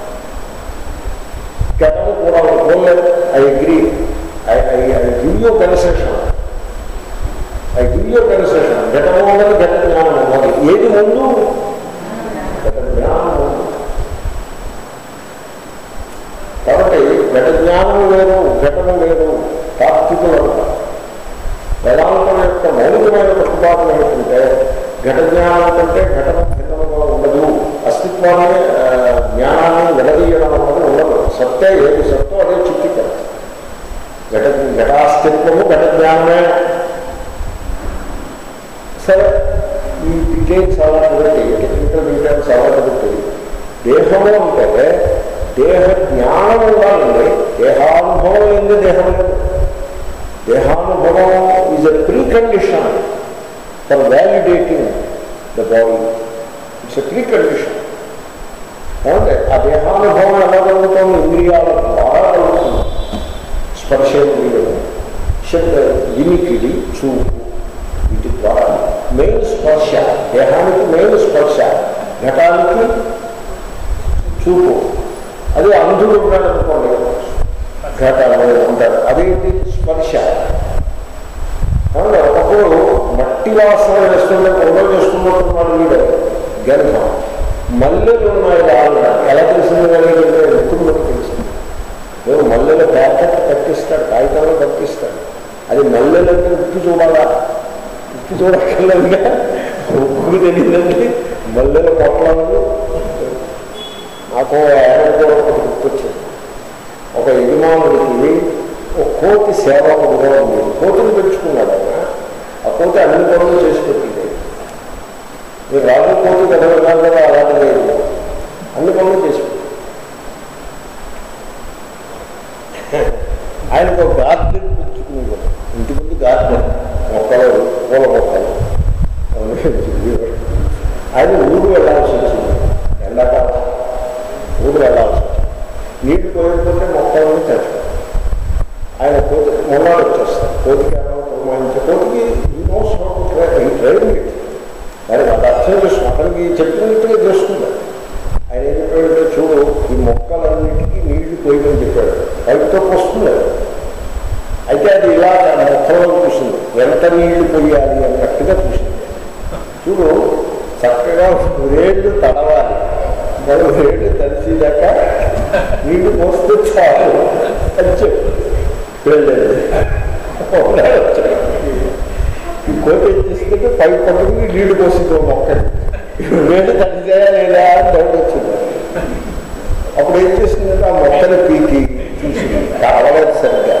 ఘటము కూడా పోలేదు I agree I I I give you concession I give you concession ఘటము ఉన్నది ఘట జ్ఞానం ఉన్నది ఏది ముందు ఘట జ్ఞానం ముందు కాబట్టి ఘట జ్ఞానం వేరు ఘటము వేరు తాత్వికులు అంటారు వేదాంతం యొక్క మౌలికమైన ప్రతిపాదన ఏమిటంటే ఘట జ్ఞానం కంటే ఘటన భిన్నముగా ఉండదు అస్తిత్వాన్ని ఆ, జ్ఞానాన్ని నిలదీయడం అన్నది ఉండదు సత్తే ఏది సత్తో అదే చిత్తిక ఘట ఘటాస్తిత్వము ఘట జ్ఞానమే సరే ఈ డీటెయిల్స్ అలా పెట్టి టెక్నికల్ డీటెయిల్స్ అలా పెట్టి దేహము అంటే దేహ జ్ఞానం ఉండాలండి దేహానుభవం ఏంది దేహం లేదు దేహానుభవం is a precondition for validating the body it's a precondition అవునండి ఆ దేహానుభవం ఎలా కలుగుతుంది ఇంద్రియాల ద్వారా కలుగుతుంది స్పర్శేంద్రియం శబ్ద వినికిడి చూపు వీటి ద్వారా మెయిన్ స్పర్శ దేహానికి మెయిన్ స్పర్శ ఘటానికి చూపు అది అంధుడు ఉన్నాడు అనుకోండి ఘటాలు ఉంటారు అదేంటి స్పర్శ అవును ఒకప్పుడు మట్టి వాసన వేస్తుంటే పొగ చేసుకున్నట్టున్నాడు వీడు గంధం మల్లెలు ఉన్నాయి వాళ్ళు ఎలా తెలిసింది కలిగిందంటే ఎప్పుడు మనకు తెలిసింది ఏదో మల్లెల ప్యాకెట్ కట్టిస్తాడు కాగితంలో కట్టిస్తాడు అది మల్లెలు అంటే ఉప్పు చూడాలా ఉప్పు చూడక్కర్లేదుగా ఉప్పు తెలియదండి మల్లెల పొట్లాలు నాకు ఏడాది ఒకటి గుర్తొచ్చింది ఒక యజమానుడికి ఒక కోతి సేవకుడుగా ఉంది కోతిని పెంచుకున్నాడు ఆయన ఆ కోతి అన్ని పనులు చేసి పెట్టింది మీరు రాజు కోతి కథ విన్నారు కదా అలాంటి లేదు అన్ని పనులు చేసి పెట్టింది ఆయనకు ఒక గార్డెన్ పెంచుకునేవాడు ఇంటి ముందు గార్డెన్ మొక్కలు పూల మొక్కలు అవన్నీ పెంచుకునేవాడు. ఆయన ఊరు వెళ్ళాల్సి వచ్చింది ఎండాకాలం ఊరు వెళ్ళాల్సి వచ్చింది నీళ్లు పోయకపోతే మొక్కలను తెచ్చుకోవాలి ఆయన కోతి మొన్నాడు వచ్చేస్తారు కోతికి ఏమైనా పురమాయించే కోతికి ఈ నోస్ ఈ ట్రైనింగ్ దానికి అది అర్థం చేసుకుని అతనికి చెప్పినట్టుగా చేస్తుంది ఆయన ఏం చెప్పాడంటే చూడు ఈ మొక్కలన్నిటికీ నీళ్లు పోయమని చెప్పాడు పైపుతో వస్తుంది అది. అయితే అది ఇలా తన మొక్కలో చూసింది ఎంత నీళ్లు పోయాలి అన్నట్టుగా చూసింది చూడు చక్కగా వేళ్ళు తడవాలి మనం వేళ్ళు తడిచేదాక నీళ్లు పోస్తే చాలు అని చెప్పి వెళ్ళలేదు ఒకనాడు వచ్చాడు. ఈ కోట ఏం చేసిందంటే పై పట్టుకుని నీళ్లు పోసింది మొక్క వేళ్ళు తడిచేయా లేదా అని డౌట్ వచ్చింది అప్పుడు ఏం చేసిందంటే ఆ మొక్కని పీకి చూసింది కావలేదు సరిగ్గా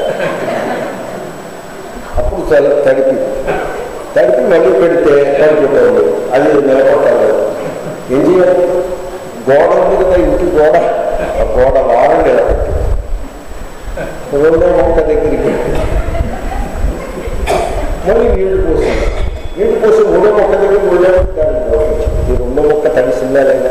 అప్పుడు చాలా తడిపి తడిపి మళ్ళీ పెడితే తడిపోతుంది అది నిలబడలేదు ఏం చేయాలి గోడ ఉంది కదా ఇంటి గోడ ఆ గోడ వారం నిలబెట్టి రెండో మొక్క దగ్గరికి మళ్ళీ నీళ్లు పోసింది నీళ్లు పోసి మూడో మొక్క దగ్గర మూడో దాన్ని పోసింది ఈ రెండో మొక్క తడిసిందా లేదా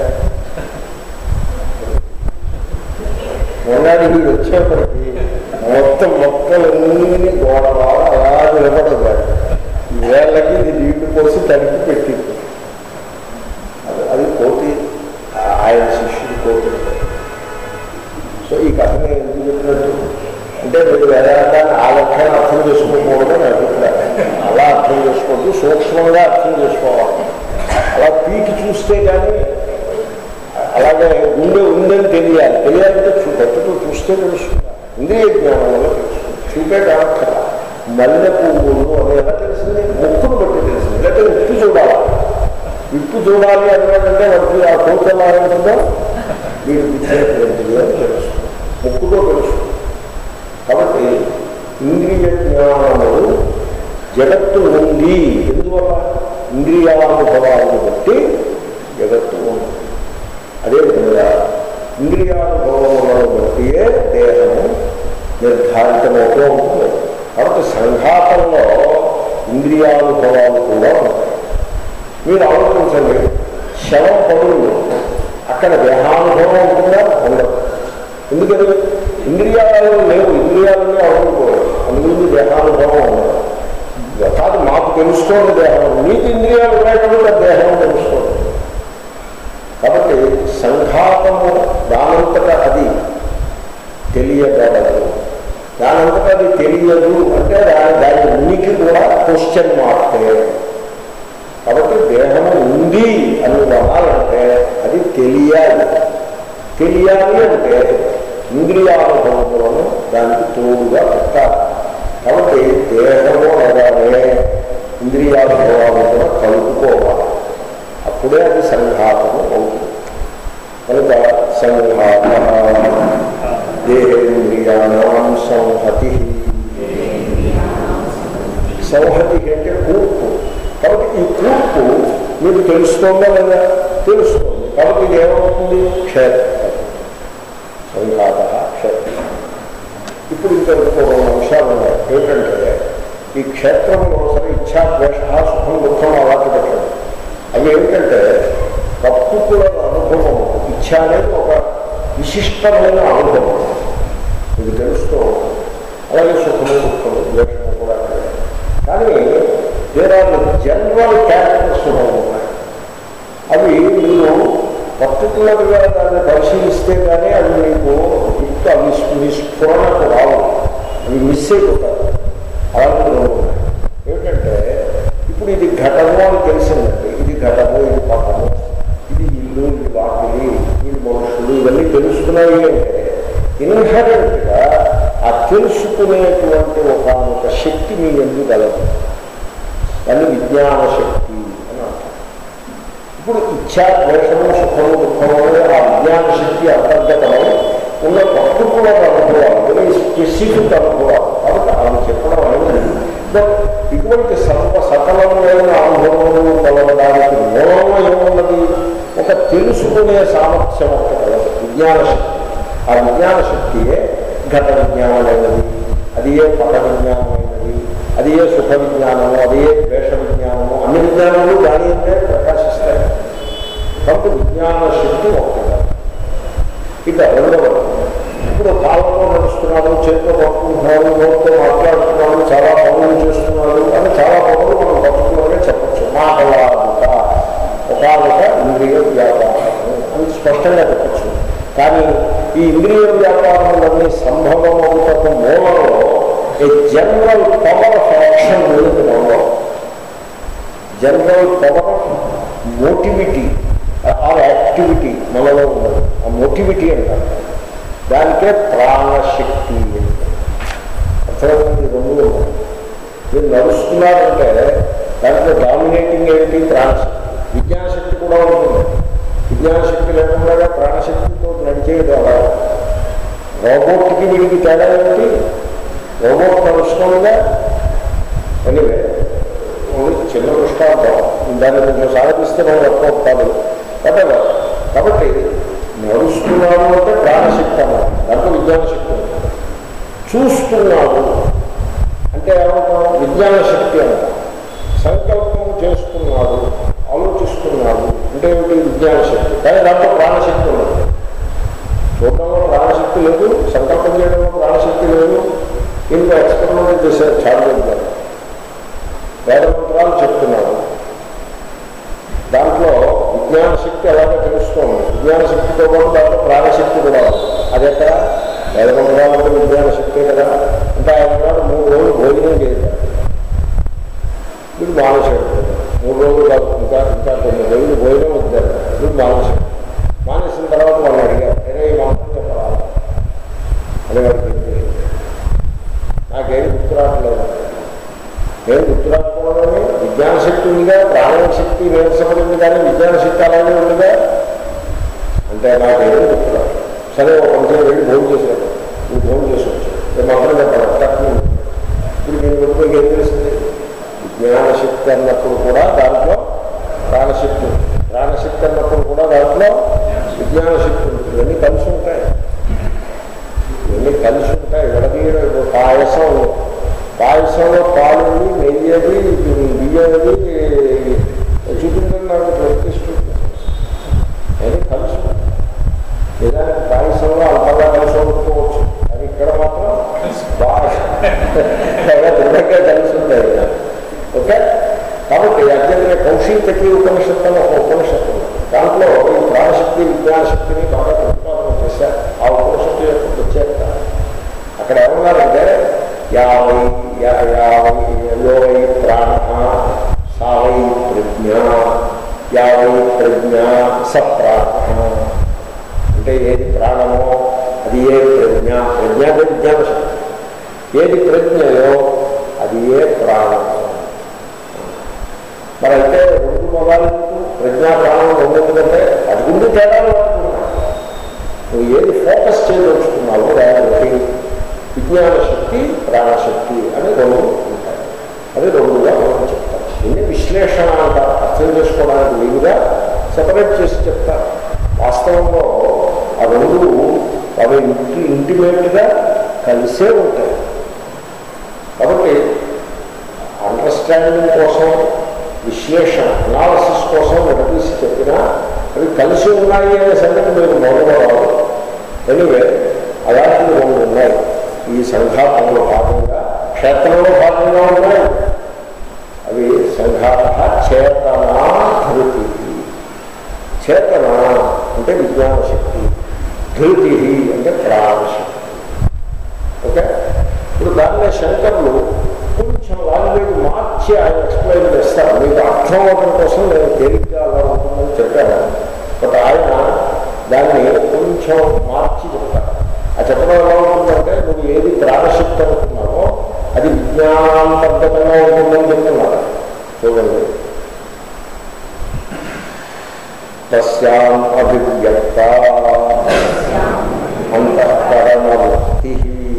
మొన్నాడు వీడు వచ్చేప్పటికి మొత్తం మొక్కలన్నీ గోడ వాడ అలా నిలబడదు వేళ్ళకి ఇది నీళ్లు పోసి తడిపి పెట్టింది అది అది కోతి ఆయన శిష్యుడు కోతి సో ఈ కథని ఎందుకు చెప్పినట్టు అంటే మీరు వేదాంతాన్ని ఆ లక్ష్యాన్ని అర్థం చేసుకోకూడదు అని అభిప్రాయం అలా అర్థం చేసుకోవద్దు సూక్ష్మంగా అర్థం చేసుకోవాలి అలా పీకి చూస్తే కానీ అలాగే గుండె ఉందని తెలియాలి తెలియాలంటే చూ భక్తులు చూస్తే తెలుస్తుంది ఇంద్రియ జ్ఞానం వల్ల తెలుస్తుంది చూపే కానక్కర మల్లె పువ్వులు అని ఎలా తెలిసింది ముక్కును బట్టి తెలిసింది లేకపోతే ఉప్పు చూడాలి ఉప్పు చూడాలి అన్నదంటే వాడికి ఆ కోత ఎలా ఉంటుందో మీరు విద్యార్థి అని తెలుస్తుంది ముక్కుతో తెలుస్తుంది కాబట్టి ఇంద్రియ జ్ఞానములు జగత్తు ఉంది ఎందువల్ల ఇంద్రియానుభవాలను బట్టి జగత్తు ఉంది అదేవిధంగా ఇంద్రియానుభవములను బట్టియే దేహము నిర్ధారితమవుతూ ఉంటుంది కాబట్టి సంఘాతంలో ఇంద్రియానుభవాలు కూడా ఉంటాయి మీరు ఆలోచించండి శవం పడుంది అక్కడ దేహానుభవం ఉంటుందా ఉండదు ఎందుకని ఇంద్రియాలు లేవు ఇంద్రియాలనే అవ్వకపోయాయి అందుగురించి దేహానుభవం ఉండదు కాదు మాకు తెలుస్తోంది దేహం నీకు ఇంద్రియాలు ఉన్నాయి కాబట్టి ఆ దేహం తెలుస్తోంది కాబట్టి సంఘాతము దానంతట అది తెలియగలదు దానంతట అది తెలియదు అంటే దాని దాని ఉనికి కూడా క్వశ్చన్ మార్కే కాబట్టి దేహం ఉంది అని అనాలంటే అది తెలియాలి తెలియాలి అంటే ఇంద్రియానుభవములను దానికి తోడుగా పెట్టాలి కాబట్టి దేహము అనగానే ఇంద్రియానుభవాలు కూడా కలుపుకోవాలి అప్పుడే అది సంఘాతము అవుతుంది కనుక సంఘాత దేహేంద్రియాణం సంహతి సంహతి అంటే కూర్పు కాబట్టి ఈ కూర్పు మీకు తెలుస్తుందా లేదా తెలుస్తుంది కాబట్టి ఇది ఏమవుతుంది క్షేత్రం సంఘాత క్షేత్రం ఇప్పుడు ఇంకా ఇంకో రెండు అంశాలు ఉన్నాయి ఏంటంటే ఈ క్షేత్రంలో సరే ఇచ్ఛా ద్వేష సుఖం దుఃఖం అలాంటి పెట్టండి అవి ఏమిటంటే తప్పుకుల అనుభవం ఇచ్ఛ అనేది ఒక విశిష్టమైన అనుభవం ఇది తెలుస్తూ ఉంటుంది. అలాగే సుఖము దుఃఖము ద్వేషము కూడా అక్కడే. కానీ దేర్ ఆర్ జనరల్ క్యారెక్టర్స్ ఉన్నాయి అవి మీరు పర్టికులర్గా దాన్ని పరిశీలిస్తే కానీ అవి మీకు గుర్తు అవి మీ స్ఫురణకు రావు అవి మిస్ అయిపోతారు అలాంటి రెండు ఉన్నాయి ఏమిటంటే ఇప్పుడు ఇది ఘటము అని తెలిసిందండి ఇది ఘటము ఇది పటము ఇది ఇల్లు ఇది వాకిలి ఇది మనుషులు ఇవన్నీ తెలుస్తున్నాయి అంటే ఇన్హరెంట్గా ఆ తెలుసుకునేటువంటి ఒక ఒక శక్తి మీ ఎందుకు కలదు దాన్ని విజ్ఞాన శక్తి అని అంటారు ఇప్పుడు ఇచ్ఛా ద్వేషము సుఖము దుఃఖము ఆ విజ్ఞాన శక్తి అంతర్గతమై ఉన్న పర్టికుల అనుభవాలు వెరీ స్పెసిఫిక్ అనుభవాలు కాబట్టి ఆమె చెప్పడం అనేది బట్ ఇటువంటి సర్వ సకలమైన అనుభవములు కలవడానికి మూలంలో ఏమున్నది ఒక తెలుసుకునే సామర్థ్యం ఒకటి కలదు విజ్ఞాన శక్తి ఆ విజ్ఞాన శక్తియే ఘట విజ్ఞానమైనది అది ఏ పట విజ్ఞానమైనది అది ఏ సుఖ విజ్ఞానము అది ఏ ద్వేష విజ్ఞానము అన్ని విజ్ఞానాలు దాని అంటే ప్రకాశిస్తాయి కాబట్టి విజ్ఞాన శక్తి ఒకటి ఇక రెండవది ఇప్పుడు కాలంలో నడుస్తున్నాడు చేతితో పట్టుకుంటున్నాడు నోటితో మాట్లాడుతున్నాడు చాలా పనులు చేస్తున్నాడు అని చాలా పనులు మనం పట్టుకున్నాడే చెప్పచ్చు మాటలాడుట ఒకనొక ఇంద్రియ వ్యాపారము అని స్పష్టంగా చెప్పచ్చు కానీ ఈ ఇంద్రియ వ్యాపారములన్నీ సంభవం అవుటకు మూలంలో a general power of action ఉంది మనలో general power of motivity or activity మనలో ఉన్నది ఆ మోటివిటీ అంటారు దానికే ప్రాణశక్తి అర్థమైంది రెండు ఉన్నాయి మీరు నడుస్తున్నారంటే దాంట్లో డామినేటింగ్ ఏంటి ప్రాణశక్తి విజ్ఞానశక్తి కూడా ఉంటుంది విజ్ఞానశక్తి లేకుండా ప్రాణశక్తితో నడిచేది అలా రోబోట్కి వీడికి తేడా ఏంటి రోబోట్ నడుస్తుందా ఎనివే ఓన్లీ చిన్న దృష్టాంతం దాన్ని కొంచెం సాధిస్తే మనం వర్కౌట్ కాదు whatever. కాబట్టి నడుస్తున్నాడు అంటే ప్రాణశక్తి అన్నమాట దాంట్లో విజ్ఞాన శక్తి ఉంది చూస్తున్నాడు అంటే ఏమంటాం విజ్ఞాన శక్తి అంటాం సంకల్పం చేస్తున్నాడు ఆలోచిస్తున్నాడు అంటే ఏమిటి విజ్ఞాన శక్తి కానీ దాంట్లో ప్రాణశక్తి ఉండదు చూడడంలో ప్రాణశక్తి లేదు సంకల్పం చేయడంలో ప్రాణశక్తి లేదు ఇంకో ఎక్స్పెరిమెంట్ చేశారు చార్జెస్ గారు వేదమంత్రాలు చెప్తున్నాడు దాంట్లో విజ్ఞాన శక్తి అలాగే తెలుస్తోంది విజ్ఞాన శక్తితో పాటు దాంట్లో ప్రాణశక్తి కూడా ఉంది. అది ఎక్కడ వేదమంత్రాలంటే విజ్ఞాన శక్తే కదా అంటే ఆయన నాడు మూడు రోజులు భోజనం చేశారు వీడు మానసిక మూడు రోజులు కాదు ఇంకా ఇంకా కొన్ని రోజులు భోజనం వద్దారు వీడు మానసిక మానేసిన తర్వాత వాళ్ళు అడిగారు నేనే ఈ మంత్రం చెప్పరా అని వాడికి ఏం తెలియదు. నాకేం గుర్తు రావట్లేదు నేను గుర్తు రాకపోవడమే విజ్ఞాన శక్తి ఉందిగా ప్రాణ శక్తి నీరసపడింది కానీ విజ్ఞాన శక్తి అలాగే ఉందిగా అంటే నాకేం గుర్తు రాదు సరే ఒక కొంచెం వెళ్ళి భోజనం చేశాను నువ్వు భోజనం చేసి వచ్చాను నేను మాత్రం చెప్పాను తక్కువ ఇప్పుడు నేను కొడుకు ఏం తెలిసింది విజ్ఞాన శక్తి అన్నప్పుడు కూడా దాంట్లో ప్రాణశక్తి ఉంది ప్రాణశక్తి అన్నప్పుడు కూడా దాంట్లో విజ్ఞాన శక్తి ఉంటుంది ఇవన్నీ కలిసి ఉంటాయి ఇవన్నీ కలిసి ఉంటాయి విడదీయడం ఇప్పుడు పాయసం ఉంది. పాయసంలో పాలు నెయ్యది బియ్యది చూపించండి నాకు ప్రతిష్ఠ అన్నీ కలిసి ఉంటాయి తైతకి ఉపనిషత్తు అని ఒక ఉపనిషత్తు ఉంది. దాంట్లో ఈ ప్రాణశక్తి విజ్ఞాన శక్తిని బాగా ప్రతిపాదన చేశారు ఆ ఉపనిషత్తు యొక్క ప్రత్యేకత అక్కడ ఏమన్నారంటే యావై యా- యావై యో వై ప్రాణ సావై ప్రజ్ఞ యావై ప్రజ్ఞ స ప్రాణ అంటే ఏది ప్రాణమో అది ఏ ప్రజ్ఞ ప్రజ్ఞ అంటే విజ్ఞాన శక్తి ఏది ప్రజ్ఞయో అది ఏ ప్రాణమో మరి అయితే రెండు మొదలు ప్రజ్ఞా ప్రాణం రెండుందంటే అది ముందు తేడాలు పడుతున్నాయి నువ్వు ఏది ఫోకస్ చేయదలుచుకున్నావో దాన్ని బట్టి విజ్ఞాన శక్తి ప్రాణశక్తి అని రెండు ఉంటాయి అది రెండుగా మనం చెప్తాం దీన్ని విశ్లేషణ అంటారు అర్థం చేసుకోవడానికి వీలుగా సపరేట్ చేసి చెప్తారు వాస్తవంలో ఆ రెండు అవి ఇంటి ఇంటిమేట్గా కలిసే ఉంటాయి కాబట్టి అండర్స్టాండింగ్ కోసం విశ్లేషణ అనాలసిస్ కోసం విడదీసి చెప్పినా అవి కలిసి ఉన్నాయి అనే సంగతి మీరు మొదలరాదు ఎనివే అలాంటివి రెండు ఉన్నాయి ఈ సంఘాతంలో భాగంగా క్షేత్రంలో భాగంగా ఉన్నాయి అవి సంఘాత చేతనా ధృతి చేతన అంటే విజ్ఞాన శక్తి ధృతి అంటే ప్రాణశక్తి ఓకే ఇప్పుడు దాన్నే శంకర్లు కొంచెం లాంగ్వేజ్ మార్చి ఆయన ఎక్స్ప్లెయిన్ చేస్తారు మీకు అర్థం అవ్వడం కోసం నేను తేలిగ్గా అలా ఉంటుందని చెప్పాను బట్ ఆయన దాన్ని కొంచెం మార్చి చెప్తారు ఆ చెప్పడం ఎలా ఉంటుందంటే నువ్వు ఏది ప్రాణశక్తి అనుకున్నావో అది విజ్ఞానాంతర్గతంగా ఉంటుందని చెప్తున్నారు చూడండి తస్యాం అభివ్యక్త అంతఃకరణవృత్తి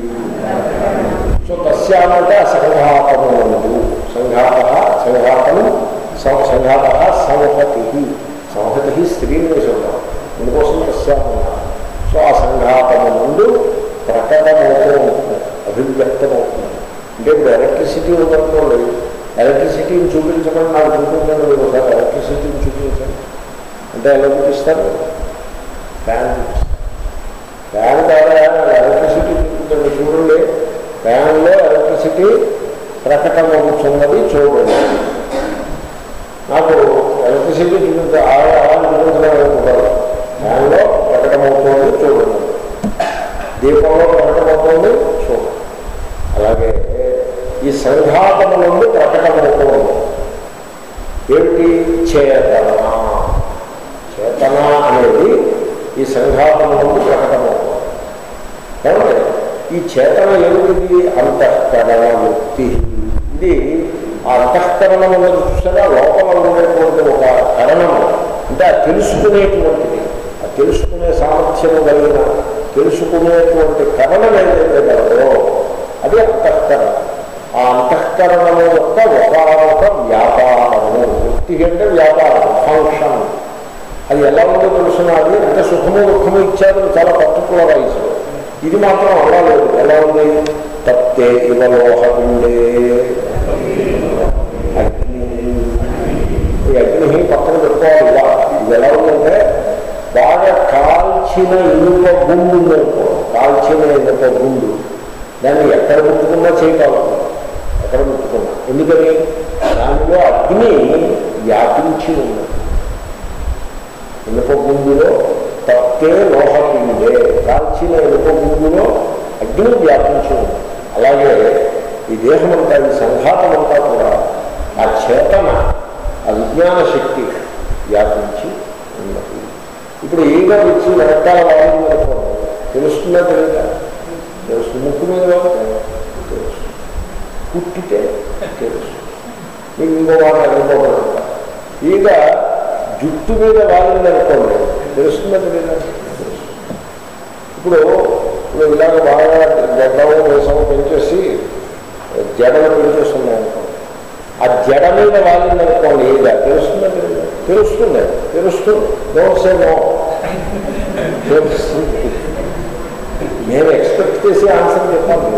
సో తస్యామంటే ఆ సంఘాతము నందు సంఘాత సంఘాతం సం- సంఘాత సంహతి సంహతి స్త్రీని వేసి ఉంటాం అందుకోసం తస్యామన్నారు సో ఆ సంఘాతము ముందు ప్రకటమవుతూ ఉంటుంది అభివ్యక్తమవుతుంది అంటే ఇప్పుడు ఎలక్ట్రిసిటీ ఉందనుకోండి ఎలక్ట్రిసిటీని చూపించమని నాకు చూపించండి మీరు ఒకసారి ఎలక్ట్రిసిటీని చూపించండి అంటే ఎలా చూపిస్తారు ఫ్యాన్ చూపిస్తారు ఫ్యాన్ ద్వారా ఎలక్ట్రిసిటీ చూపించండి చూడండి ఫ్యాన్లో ఎలక్ట్రిసిటీ ప్రకటమవుతున్నది చూడండి నాకు ఎలక్ట్రిసిటీ చూపించ అలా చూపించడం కుదరదు ఫ్యాన్లో ప్రకటమవుతుంది చూడండి దీపంలో ప్రకటమవుతుంది చూడండి అలాగే ఈ సంఘాతము నుండి ప్రకటమవుతుంది ఏమిటి చేతన చేతన అనేది ఈ సంఘాతము నుండి ప్రకటమవుతుంది కాబట్టి ఈ చేతన ఏమిటిది అంతఃకరణ ముక్తి ఇది ఆ అంతఃకరణం ఉన్నది చూసారా లోపల ఉండేటువంటి ఒక కరణము అంటే ఆ తెలుసుకునేటువంటిది ఆ తెలుసుకునే సామర్థ్యము కలిగిన తెలుసుకునేటువంటి కరణం ఏదైతే కలదో అది అంతఃకరణ ఆ అంతఃకరణము యొక్క ఒకనొక వ్యాపారము వృత్తి అంటే వ్యాపారం ఫంక్షన్ అది ఎలా ఉందో తెలుసున్నది అంటే సుఖము దుఃఖము ఇచ్చారు చాలా పర్టికులరైజ్ ఇది మాత్రం అలా లేదు ఎలా ఉంది తత్తే ఇవ లోహపిండే అగ్ని ఈ అగ్ని పక్కన పెట్టుకోవాలి ఇలా ఇది ఎలా ఉందంటే బాగా కాల్చిన ఇనుప గుండు ఉందనుకో కాల్చిన ఇనుప గుండు దాన్ని ఎక్కడ ముట్టుకున్నా చేయగలుగుతాం ఎక్కడ ముట్టుకున్నా ఎందుకని దానిలో అగ్ని వ్యాపించి ఉన్నది ఇనుప గుండులో తప్పే లోహపిండే కాల్చిన ఇనుప గుండులో అగ్ని వ్యాపించి ఉంది అలాగే ఈ దేహం అంతా ఈ సంఘాతం అంతా కూడా ఆ చేతన ఆ విజ్ఞాన శక్తి వ్యాపించి ఉన్నది ఇప్పుడు ఈగ వచ్చి వెనకాల వాడింది అనుకోండి తెలుస్తుందా తెలియదా తెలుస్తుంది ముక్కు మీద వాడితే తెలుస్తుంది పుట్టితే తెలుస్తుంది మీకు ఇంకో మాట అనుకోగలుగుతా ఈగ జుట్టు మీద వాలింది అనుకోండి తెలుస్తుందా తెలియదా తెలుస్తుంది. ఇప్పుడు ఇప్పుడు ఇలాగ బాగా గడ్డము వేసము పెంచేసి జడలు పెంచేస్తున్నాయి అనుకోండి ఆ జడ మీద వాలింది అనుకోండి ఈగ తెలుస్తుందా తెలియదా తెలుస్తుంది తెలుస్తుంది డోంట్ సే నో తెలుస్తుంది నేను ఎక్స్పెక్ట్ చేసి ఆన్సర్ చెప్పాను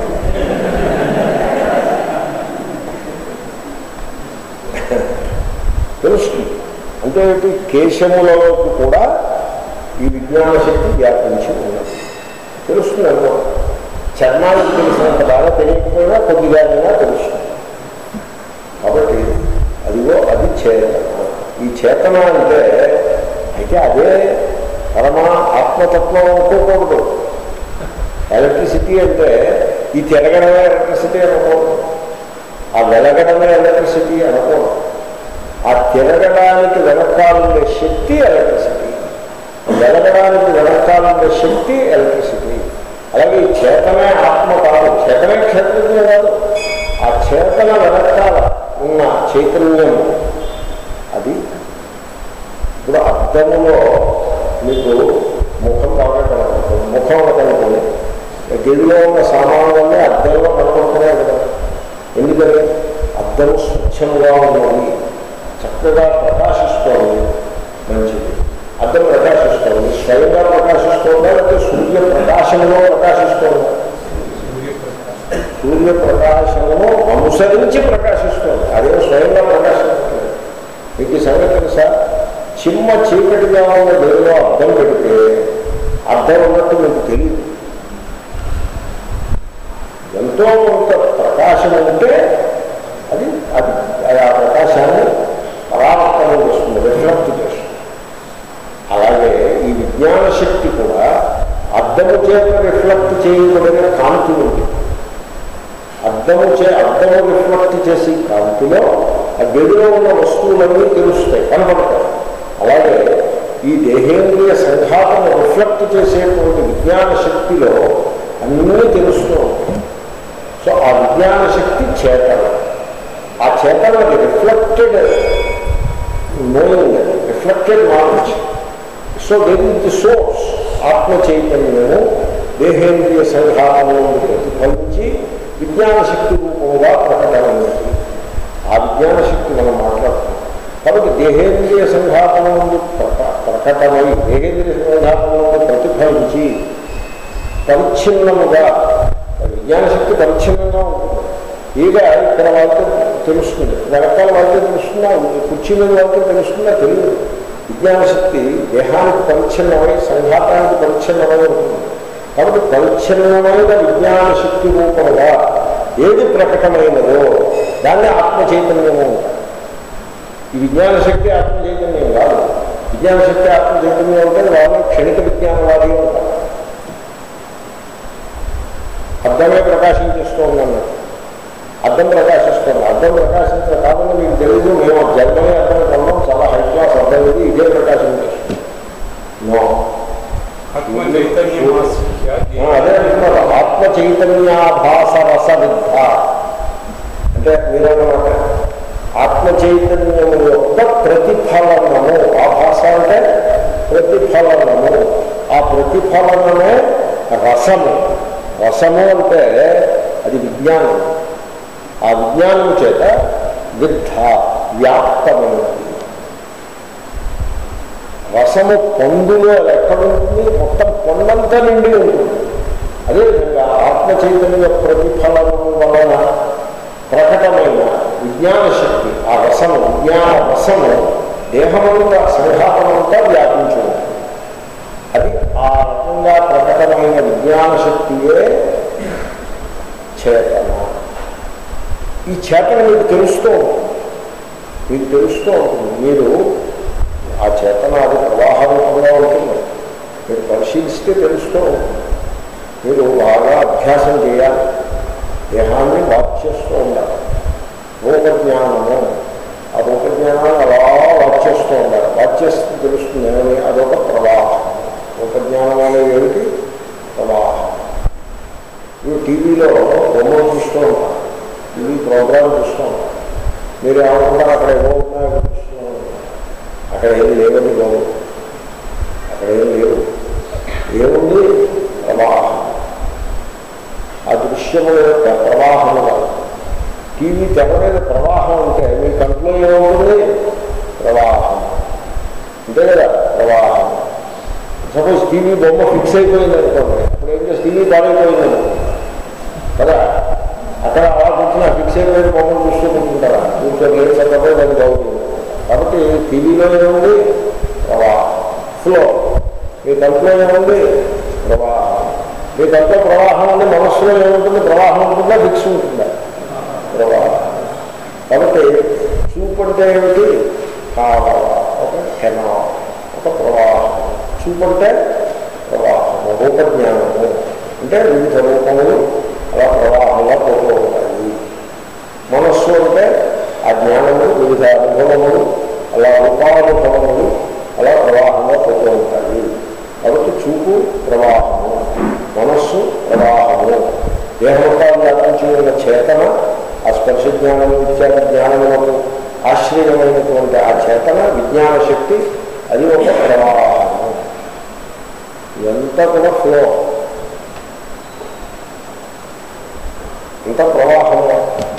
తెలుస్తుంది అంటే ఏంటి? కేశములలోకి కూడా ఈ విజ్ఞాన శక్తి వ్యాపించి ఉన్నది తెలుస్తుంది అనుకో చర్మానికి తెలిసినంత బాగా తెలియకపోయినా కొద్దిగానైనా తెలుస్తుంది కాబట్టి అదిగో అది చేతన ఈ చేతన అంటే అయితే అదే పరమ ఆత్మతత్వం అనుకోకూడదు ఎలక్ట్రిసిటీ అంటే ఈ తిరగడమే ఎలక్ట్రిసిటీ అనుకోకూడదు ఆ వెలగడమే ఎలక్ట్రిసిటీ అనుకోకూడదు ఆ తిరగడానికి వెనకాలండే శక్తి ఎలక్ట్రిసిటీ వెలగడానికి వెనకాలండే శక్తి ఎలక్ట్రిసిటీ అలాగే ఈ చేతనే ఆత్మ కాదు చేతనే క్షేత్రజ్ఞ కాదు ఆ చేతన వెనకాల ఉన్న చైతన్యం అది ఇప్పుడు అద్దములో మీకు ముఖం బాగా కనపడుతుంది ముఖం కనుక్కోండి గదిలో ఉన్న సామాన్లన్నీ అద్దంలో కనపడుతున్నాయి కదా ఎందుకని అద్దం స్వచ్ఛంగా ఉన్నది చక్కగా ప్రకాశిస్తోంది మంచిది అద్దం ప్రకాశిస్తోంది స్వయంగా ప్రకాశిస్తోందా లేకపోతే సూర్య ప్రకాశంలో ప్రకాశిస్తోందా సూర్య ప్రకాశము అనుసరించి ప్రకాశిస్తుంది అదే స్వయంగా ప్రకాశిస్తుంది మీకు ఈ సంగతి తెలుసా చిమ్మ చీకటిగా ఉన్న గదిలో అద్దం పెడితే అద్దం ఉన్నట్టు మీకు తెలియదు ఎంతో కొంత ప్రకాశం ఉంటే అది అది అది ఆ ప్రకాశాన్ని పరావర్తనం చేస్తుంది రిఫ్లెక్ట్ చేస్తుంది అలాగే ఈ విజ్ఞాన శక్తి కూడా అద్దము చేత రిఫ్లెక్ట్ చేయబడిన కాంతి ఉంది అద్దము చే అద్దము రిఫ్లెక్ట్ చేసి కాంతిలో ఆ గదిలో ఉన్న వస్తువులన్నీ తెలుస్తాయి కనపడతాయి అలాగే ఈ దేహేంద్రియ సంఘాతం రిఫ్లెక్ట్ చేసేటువంటి విజ్ఞాన శక్తిలో అన్నీ తెలుస్తూ ఉంటాయి సో ఆ విజ్ఞాన శక్తి చేతన ఆ చేతన reflected knowing reflected knowledge so there is the source ఆత్మ చైతన్యము దేహేంద్రియ సంఘాతంలో ప్రతిఫలించి విజ్ఞాన శక్తి రూపంగా ప్రకటమైనది ఆ విజ్ఞాన శక్తి మనం మాట్లాడుతున్నాం కాబట్టి దేహేంద్రియ సంఘాతం నుండి ప్రక- ప్రకటమై దేహేంద్రియ సంఘాతం నుండి ప్రతిఫలించి పరిచ్ఛిన్నముగా విజ్ఞాన శక్తి పరిచ్ఛిన్నంగా ఉంటుంది ఈగ ఇక్కడ వాళ్ళతో తెలుస్తుంది వెనకాల వాళ్ళతో తెలుస్తుందా కుర్చీ మీద వాళ్ళతో తెలుస్తుందా తెలియదు విజ్ఞాన శక్తి దేహానికి పరిచ్ఛిన్నమై సంఘాతానికి పరిచ్ఛిన్నమై ఉంటుంది కాబట్టి పరిచ్ఛిన్నమైన విజ్ఞాన శక్తి రూపంగా ఏది ప్రకటమైనదో దాన్ని ఆత్మ చైతన్యము అంటారు ఈ విజ్ఞాన శక్తి ఆత్మ చైతన్యం కాదు విజ్ఞాన శక్తి ఆత్మ చైతన్యం అంటే వాళ్ళు క్షణిక విజ్ఞానవాది ఉంటారు అద్దమే ప్రకాశించేస్తూ ఉందన్నట్టు అద్దం ప్రకాశిస్తుంది అద్దం ప్రకాశించిన కాదని మీకు తెలియదు మేము జన్మనే అద్దం కొన్నాం చాలా హై క్లాస్ అద్దం ఇది ఇదే ప్రకాశించేస్తుంది నో ఆత్మ చైతన్యమాస్య ఆ, అదే అంటున్నారు ఆత్మ చైతన్యాభాస రస విద్ధ అంటే మీరన్నమాట ఆత్మ చైతన్యము యొక్క ప్రతిఫలనము ఆ భాష అంటే ప్రతిఫలనము ఆ ప్రతిఫలనమే రసము రసము అంటే అది విజ్ఞానం ఆ విజ్ఞానము చేత విద్ధ వ్యాప్తమైనది రసము పొందులో ఎక్కడుంటుంది మొత్తం పొందంతా నిండి ఉంటుంది అదేవిధంగా ఆత్మ చైతన్య ప్రతిఫలము వలన ప్రకటమైన విజ్ఞాన శక్తి ఆ రసము విజ్ఞాన రసము దేహమంతా సంఘాతమంతా వ్యాపించి ఉంటుంది అది ఆ రకంగా ప్రకటమైన విజ్ఞాన శక్తియే చేతన ఈ చేతన మీకు తెలుస్తూ ఉంటుంది మీకు తెలుస్తూ ఉంటుంది మీరు ఆ చేతన అది ప్రవాహ రూపంగా ఉంటుంది మీరు పరిశీలిస్తే తెలుస్తూ ఉంటుంది మీరు బాగా అభ్యాసం చేయాలి దేహాన్ని వాచ్ చేస్తూ ఉండాలి రూపజ్ఞానము ఆ రూపజ్ఞానాన్ని అలా వాచ్ చేస్తూ ఉండాలి వాచ్ చేస్తే తెలుస్తుంది ఏమని అదొక ప్రవాహం రూపజ్ఞానం అనేది ఏమిటి ప్రవాహం మీరు టీవీలో బొమ్మలు చూస్తూ ఉంటారు టీవీ ప్రోగ్రామ్ చూస్తూ ఉంటారు మీరు ఏమనుకుంటారు అక్కడ ఏమో ఉన్నాయో చూస్తూ ఉంటారు. అక్కడ ఏం లేవని బాబు అక్కడ ఏం లేవు ఏముంది ప్రవాహం ఆ దృశ్యము యొక్క ప్రవాహము కాదు టీవీ తెర మీద ప్రవాహం ఉంటే మీ కంట్లో ఏముంటుంది ప్రవాహం అంతే కదా ప్రవాహం సపోజ్ టీవీ బొమ్మ ఫిక్స్ అయిపోయింది అనుకోండి అప్పుడు ఏం చేసి టీవీ పాడైపోయింది అనుకోండి కదా అక్కడ అలా కూర్చుని ఫిక్స్ అయిపోయిన బొమ్మలు చూస్తూ కూర్చుంటారా కూర్చొని ఏం చక్కగా దాన్ని బాగుంటుంది కాబట్టి టీవీలో ఏముంది ప్రవాహం ఫ్లో మీ కంట్లో ఏముంది ప్రవాహం మీ కంట్లో ప్రవాహం ఉంది మనస్సులో ఏముంటుంది ప్రవాహం ఉంటుందా ఫిక్స్ ఉంటుందా ప్రవాహం కాబట్టి చూపు అంటే ఏమిటి కావ ఒక కెనాల్ ఒక ప్రవాహం చూపు అంటే ప్రవాహము రూపజ్ఞానము అంటే వివిధ రూపములు అలా ప్రవాహంగా పోతూ ఉంటాయి మనస్సు అంటే ఆ జ్ఞానము వివిధ అనుభవములు అలా రూపానుభవములు అలా ప్రవాహంగా పోతూ ఉంటాయి కాబట్టి చూపు ప్రవాహము మనస్సు ప్రవాహము దేహరూపాలు వ్యాపించి ఉన్న చేతన ఆ స్పర్శ జ్ఞానము ఇత్యాది జ్ఞానములకు ఆశ్రయమైనటువంటి ఆ చేతన విజ్ఞాన శక్తి అది ఒక ప్రవాహము ఇదంతా కూడా ఫ్లో ఇంత ప్రవాహంగా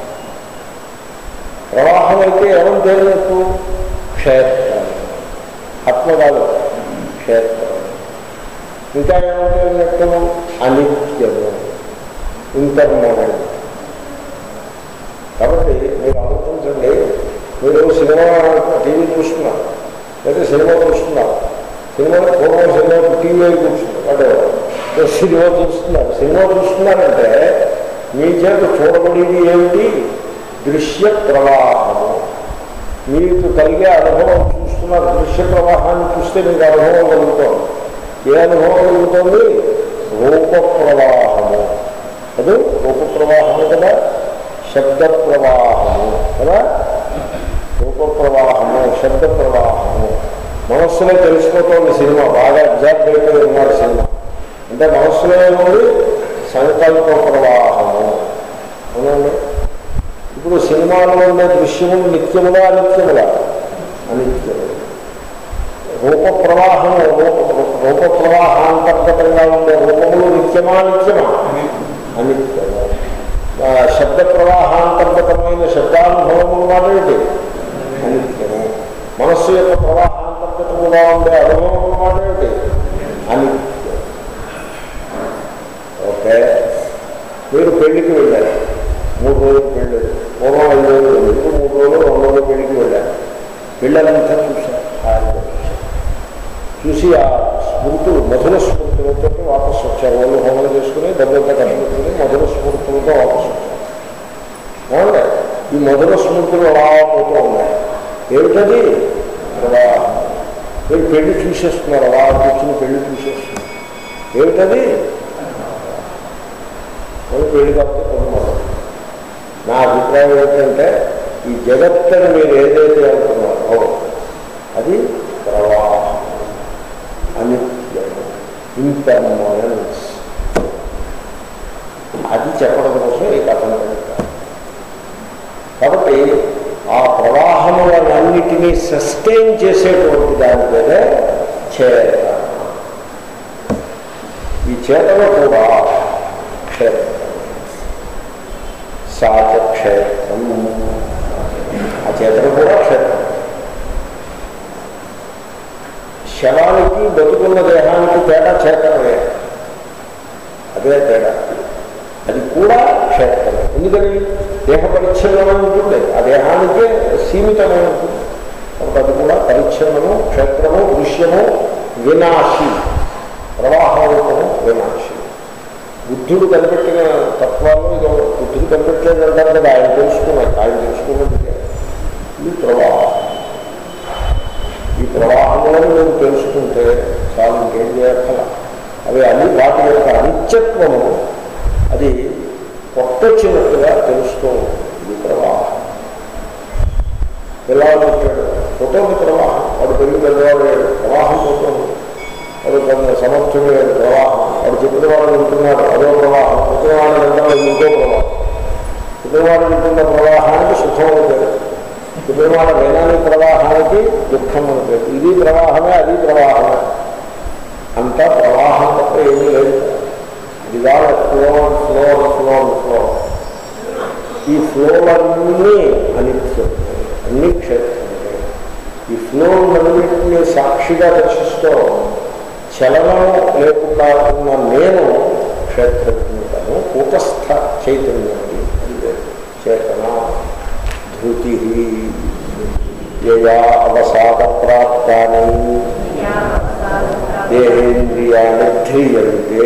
ప్రవాహం అయితే ఎవరు తేలినట్టు క్షేత్రం ఆత్మ కాదు క్షేత్రం ఇంకా ఏమని తేలినట్టు అనిత్యము ఇంటర్మనెంట్ కాబట్టి మీరు ఆలోచించండి మీరు సినిమా టీవీ చూస్తున్నారు లేదా సినిమా చూస్తున్నారు సినిమా పూర్వం సినిమా టీవీ కూర్చున్నారు అంటే సినిమా చూస్తున్నారు సినిమా చూస్తున్నారంటే మీ చేత చూడబడేది ఏమిటి దృశ్య ప్రవాహము మీకు కలిగే అనుభవం చూస్తున్నారు దృశ్య ప్రవాహాన్ని చూస్తే మీకు అనుభవం కలుగుతుంది ఏ అనుభవం కలుగుతుంది రూప ప్రవాహము అది రూప ప్రవాహము కదా శబ్ద ప్రవాహము కదా రూప ప్రవాహము శబ్ద ప్రవాహము మనస్సులో తెలిసిపోతుంది సినిమా బాగా ఎగ్జాక్ట్ అయిపోయి ఉన్నాడు సినిమా అంటే మనస్సులో ఏముంది సంకల్ప ప్రవాహము అవునండి ఇప్పుడు సినిమాలో ఉండే దృశ్యము నిత్యములా అనిత్యములా అనిత్యము రూప ప్రవాహము రూప రూప ప్రవాహాంతర్గతంగా ఉండే రూపములు నిత్యమా నిత్యమా అనిత్యము ఆ శబ్ద ప్రవాహాంతర్గతమైన శబ్దానుభవములు మాటేంటి అనిత్యము మనస్సు యొక్క ప్రవాహాంతర్గతముగా ఉండే అనుభవములు మాటేంటి అనిత్యం ఓకే మీరు పెళ్లికి వెళ్ళారు మూడు రోజులు పెళ్ళి పూర్వం ఐదు రోజులు వెళ్ళి ఇప్పుడు మూడు రోజులు రెండు రోజులు పెళ్లికి వెళ్ళారు పిల్లలంతా చూశారు హాయిగా చూశారు చూసి ఆ స్మృతులు మధుర స్మృతులతో వాపసు వచ్చారు వాళ్ళు హోమం చేసుకుని డబ్బులతో కట్టుకుని మధుర స్మృతులతో వాపసు వచ్చారు ఏమంటే ఈ మధుర స్మృతులు అలా పోతూ ఉన్నాయి ఏమిటది ప్రవాహం మీరు పెళ్లి చూసేస్తున్నారు అలా కూర్చుని పెళ్లి చూసేస్తున్నారు ఏమిటది కొన్ని పెళ్లి కాబట్టి కొన్ని మొదలు నా అభిప్రాయం ఏంటంటే ఈ జగత్తని మీరు ఏదైతే అనుకున్నారో అది ప్రవాహం అనిత్యం ఇంటర్మనెన్స్ అది చెప్పడం కోసం ఈ కథను పెడతారు కాబట్టి ఆ ప్రవాహములన్నిటినీ సస్టైన్ చేసేటువంటి దాని పేరే చేతన ఈ చేతన కూడా క్షేత్రం సాచ క్షేత్రం ఆ చేతన కూడా క్షేత్రం శవానికి బతుకున్న దేహానికి తేడా చేతనమే అదే తేడా అది కూడా క్షేత్రమే ఎందుకని దేహ పరిచ్ఛిన్నమై ఉంటుంది ఆ దేహానికే సీమితమై ఉంటుంది కాబట్టి అది కూడా పరిచ్ఛిన్నము క్షేత్రము దృశ్యము వినాశి ప్రవాహరూపము వినాశి బుద్ధుడు కనిపెట్టిన తత్వాల్లో ఇదో బుద్ధుడు కనిపెట్టలేదు అంటారు కదా ఆయన తెలుసుకున్నారు ఆయన తెలుసుకున్నట్టుగా ఇది ప్రవాహం ఈ ప్రవాహంలో మీరు తెలుసుకుంటే చాలా ఇంకేం చేయక్కల అవి అన్ని వాటి యొక్క అనిత్యత్వము అది కొట్టొచ్చినట్టుగా తెలుస్తూ ఉంటుంది ఇది ప్రవాహం పిల్లలు పుట్టాడు ఫోటోకి ప్రవాహం వాడు పెళ్లి పెద్దవాడు ప్రవాహం పోతుంది వాడు కొంత సమర్థుడు ప్రవాహం వాడు చెప్పిన వాడు వింటున్నాడు అదో ప్రవాహం చెప్పిన వాడు వింటున్నాడు ఇంకో ప్రవాహం చెప్పిన వాడు వింటున్న ప్రవాహానికి సుఖం అవుతుంది చెప్పిన వాడు వినాని ప్రవాహానికి దుఃఖం అవుతుంది ఇది ప్రవాహమే అది ప్రవాహమే అంతా ప్రవాహం తప్ప ఏమీ లేదు ఇది కాదు ఫ్లో ఫ్లో ఫ్లో ఫ్లో ఈ ఫ్లోలన్నీ అనిత్యం అన్ని క్షేత్రమే ఈ ఫ్లోలన్నింటినీ సాక్షిగా దర్శిస్తూ చలనం లేకుండా ఉన్న నేను క్షేత్రజ్ఞతను కూటస్థ చైతన్యాన్ని చేతన ధృతి యయా అవసాద ప్రాప్తాన్ని దేహేంద్రియాన్ని ధ్రియంతే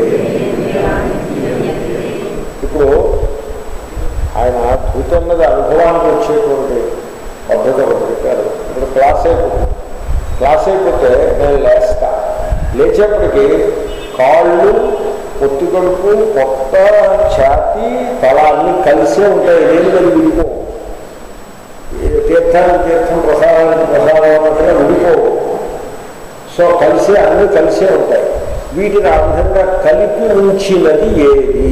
ఇప్పుడు ఆయన ధృతి అన్నది అనుభవానికి వచ్చేటువంటి పద్ధతి ఒకటి చెప్పారు ఇప్పుడు క్లాస్ అయిపోతుంది క్లాస్ అయిపోతే నేను లేస్తా లేచేప్పటికి కాళ్ళు పొత్తి కడుపు కొత్త ఛాతి తల అన్నీ కలిసే ఉంటాయి నేను మరి విడిపో తీర్థానికి తీర్థం ప్రసాదానికి ప్రసాదం అన్నట్టుగా విడిపోవు సో కలిసే అన్నీ కలిసే ఉంటాయి వీటిని ఆ విధంగా కలిపి ఉంచినది ఏది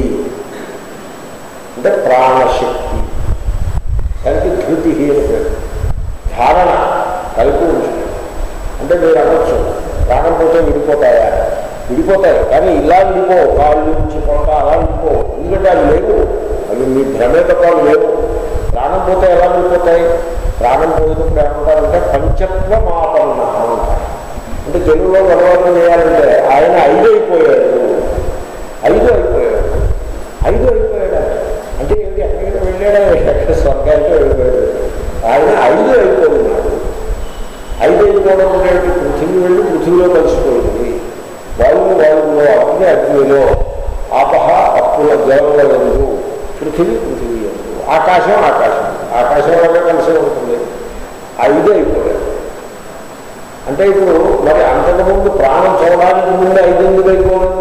అంటే ప్రాణశక్తి దానికి ధృతి అని పేరు ధారణ కలిపి ఉంచుతుంది అంటే మీరు అనొచ్చు ప్రాణం పోతే విడిపోతాయా విడిపోతాయి కానీ ఇలా విడిపో కాళ్ళు నుంచి పొట్ట అలా విడిపో ఎందుకంటే అవి లేవు అవి మీ భ్రమే తప్ప అవి లేవు ప్రాణం పోతే ఎలా విడిపోతాయి ప్రాణం పోయినప్పుడు ఏమంటారంటే పంచత్వమాపన్న అంటారు అంటే తెలుగులో గొడవలు చేయాలంటే ఆయన ఐదు అయిపోయాడు ఐదు అయిపోయాడు ఐదు అయిపోయాడు అంటే ఏంటి ఎక్కడికి వెళ్ళాడా ఎక్కడ స్వర్గానికి వెళ్ళిపోయాడు ఆయన ఐదు అయిపోతున్నాడు ఐదు అయిపోవడం అంటే పృథివీ వెళ్ళి పృథివీలో కలిసిపోయింది వాయువు వాయువులో అగ్ని అగ్నిలో ఆపహ అప్పుల జలముల ఎందు పృథివీ పృథివీ ఎందు ఆకాశం ఆకాశం ఆకాశంలోనే కలిసి ఉంటుంది ఐదు అయిపోయాడు అంటే ఇప్పుడు మరి అంతకుముందు ప్రాణం చూడడానికి ముందు ఐదెందుకు అయిపోలేదు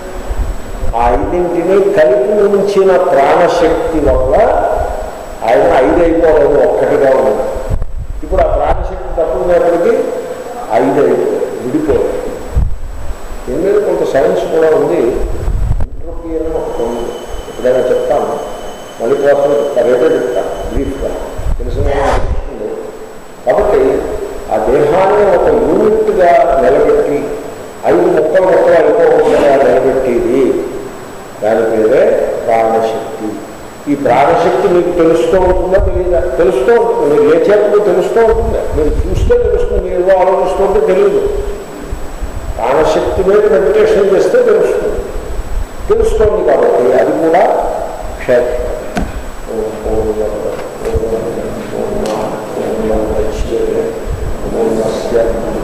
ఆ ఐదింటిని కలిపి ఉంచిన ప్రాణశక్తి వల్ల ఆయన ఐదు అయిపోలేదు ఒక్కటిగా ఉంది ఇప్పుడు ఆ ప్రాణశక్తి తప్పుకునేప్పటికీ ఐదు అయిపోయింది విడిపోయింది దీని మీద కొంత సైన్స్ కూడా ఉంది ఎంట్రోపీ అని ఒకటి ఉంది ఎప్పుడైనా చెప్తాను మళ్ళీ కోసం రేపే చెప్తాను బ్రీఫ్గా తెలిసిన ఉంది కాబట్టి ఆ దేహాన్ని ఒక యూనిట్గా నిలబెట్టి ఐదు ముక్కలు ముక్కలు అయిపోకుండా నిలబెట్టేది దాని పేరే ప్రాణశక్తి ఈ ప్రాణశక్తి మీకు తెలుస్తూ ఉంటుందా తెలియదా తెలుస్తూ ఉంటుంది మీరు లేచేప్పుడు తెలుస్తూ ఉంటుంది మీరు చూస్తే తెలుస్తుంది మీరు ఏదో ఆలోచిస్తుంటే తెలియదు ప్రాణశక్తి మీద మెడిటేషన్ చేస్తే తెలుస్తుంది తెలుస్తోంది కాబట్టి అది కూడా క్షేత్రం ఓం పూర్ణమద పూర్ణమిదం పూర్ణాత్ పూర్ణముదచ్యతే పూర్ణస్య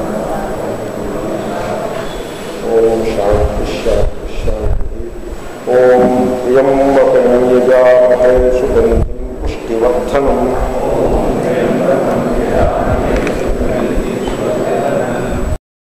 ఓం శాంతి శాంతి శాంతి ఓం ప్రియం వపం యజామహే సుగంధిం పుష్టివర్ధనం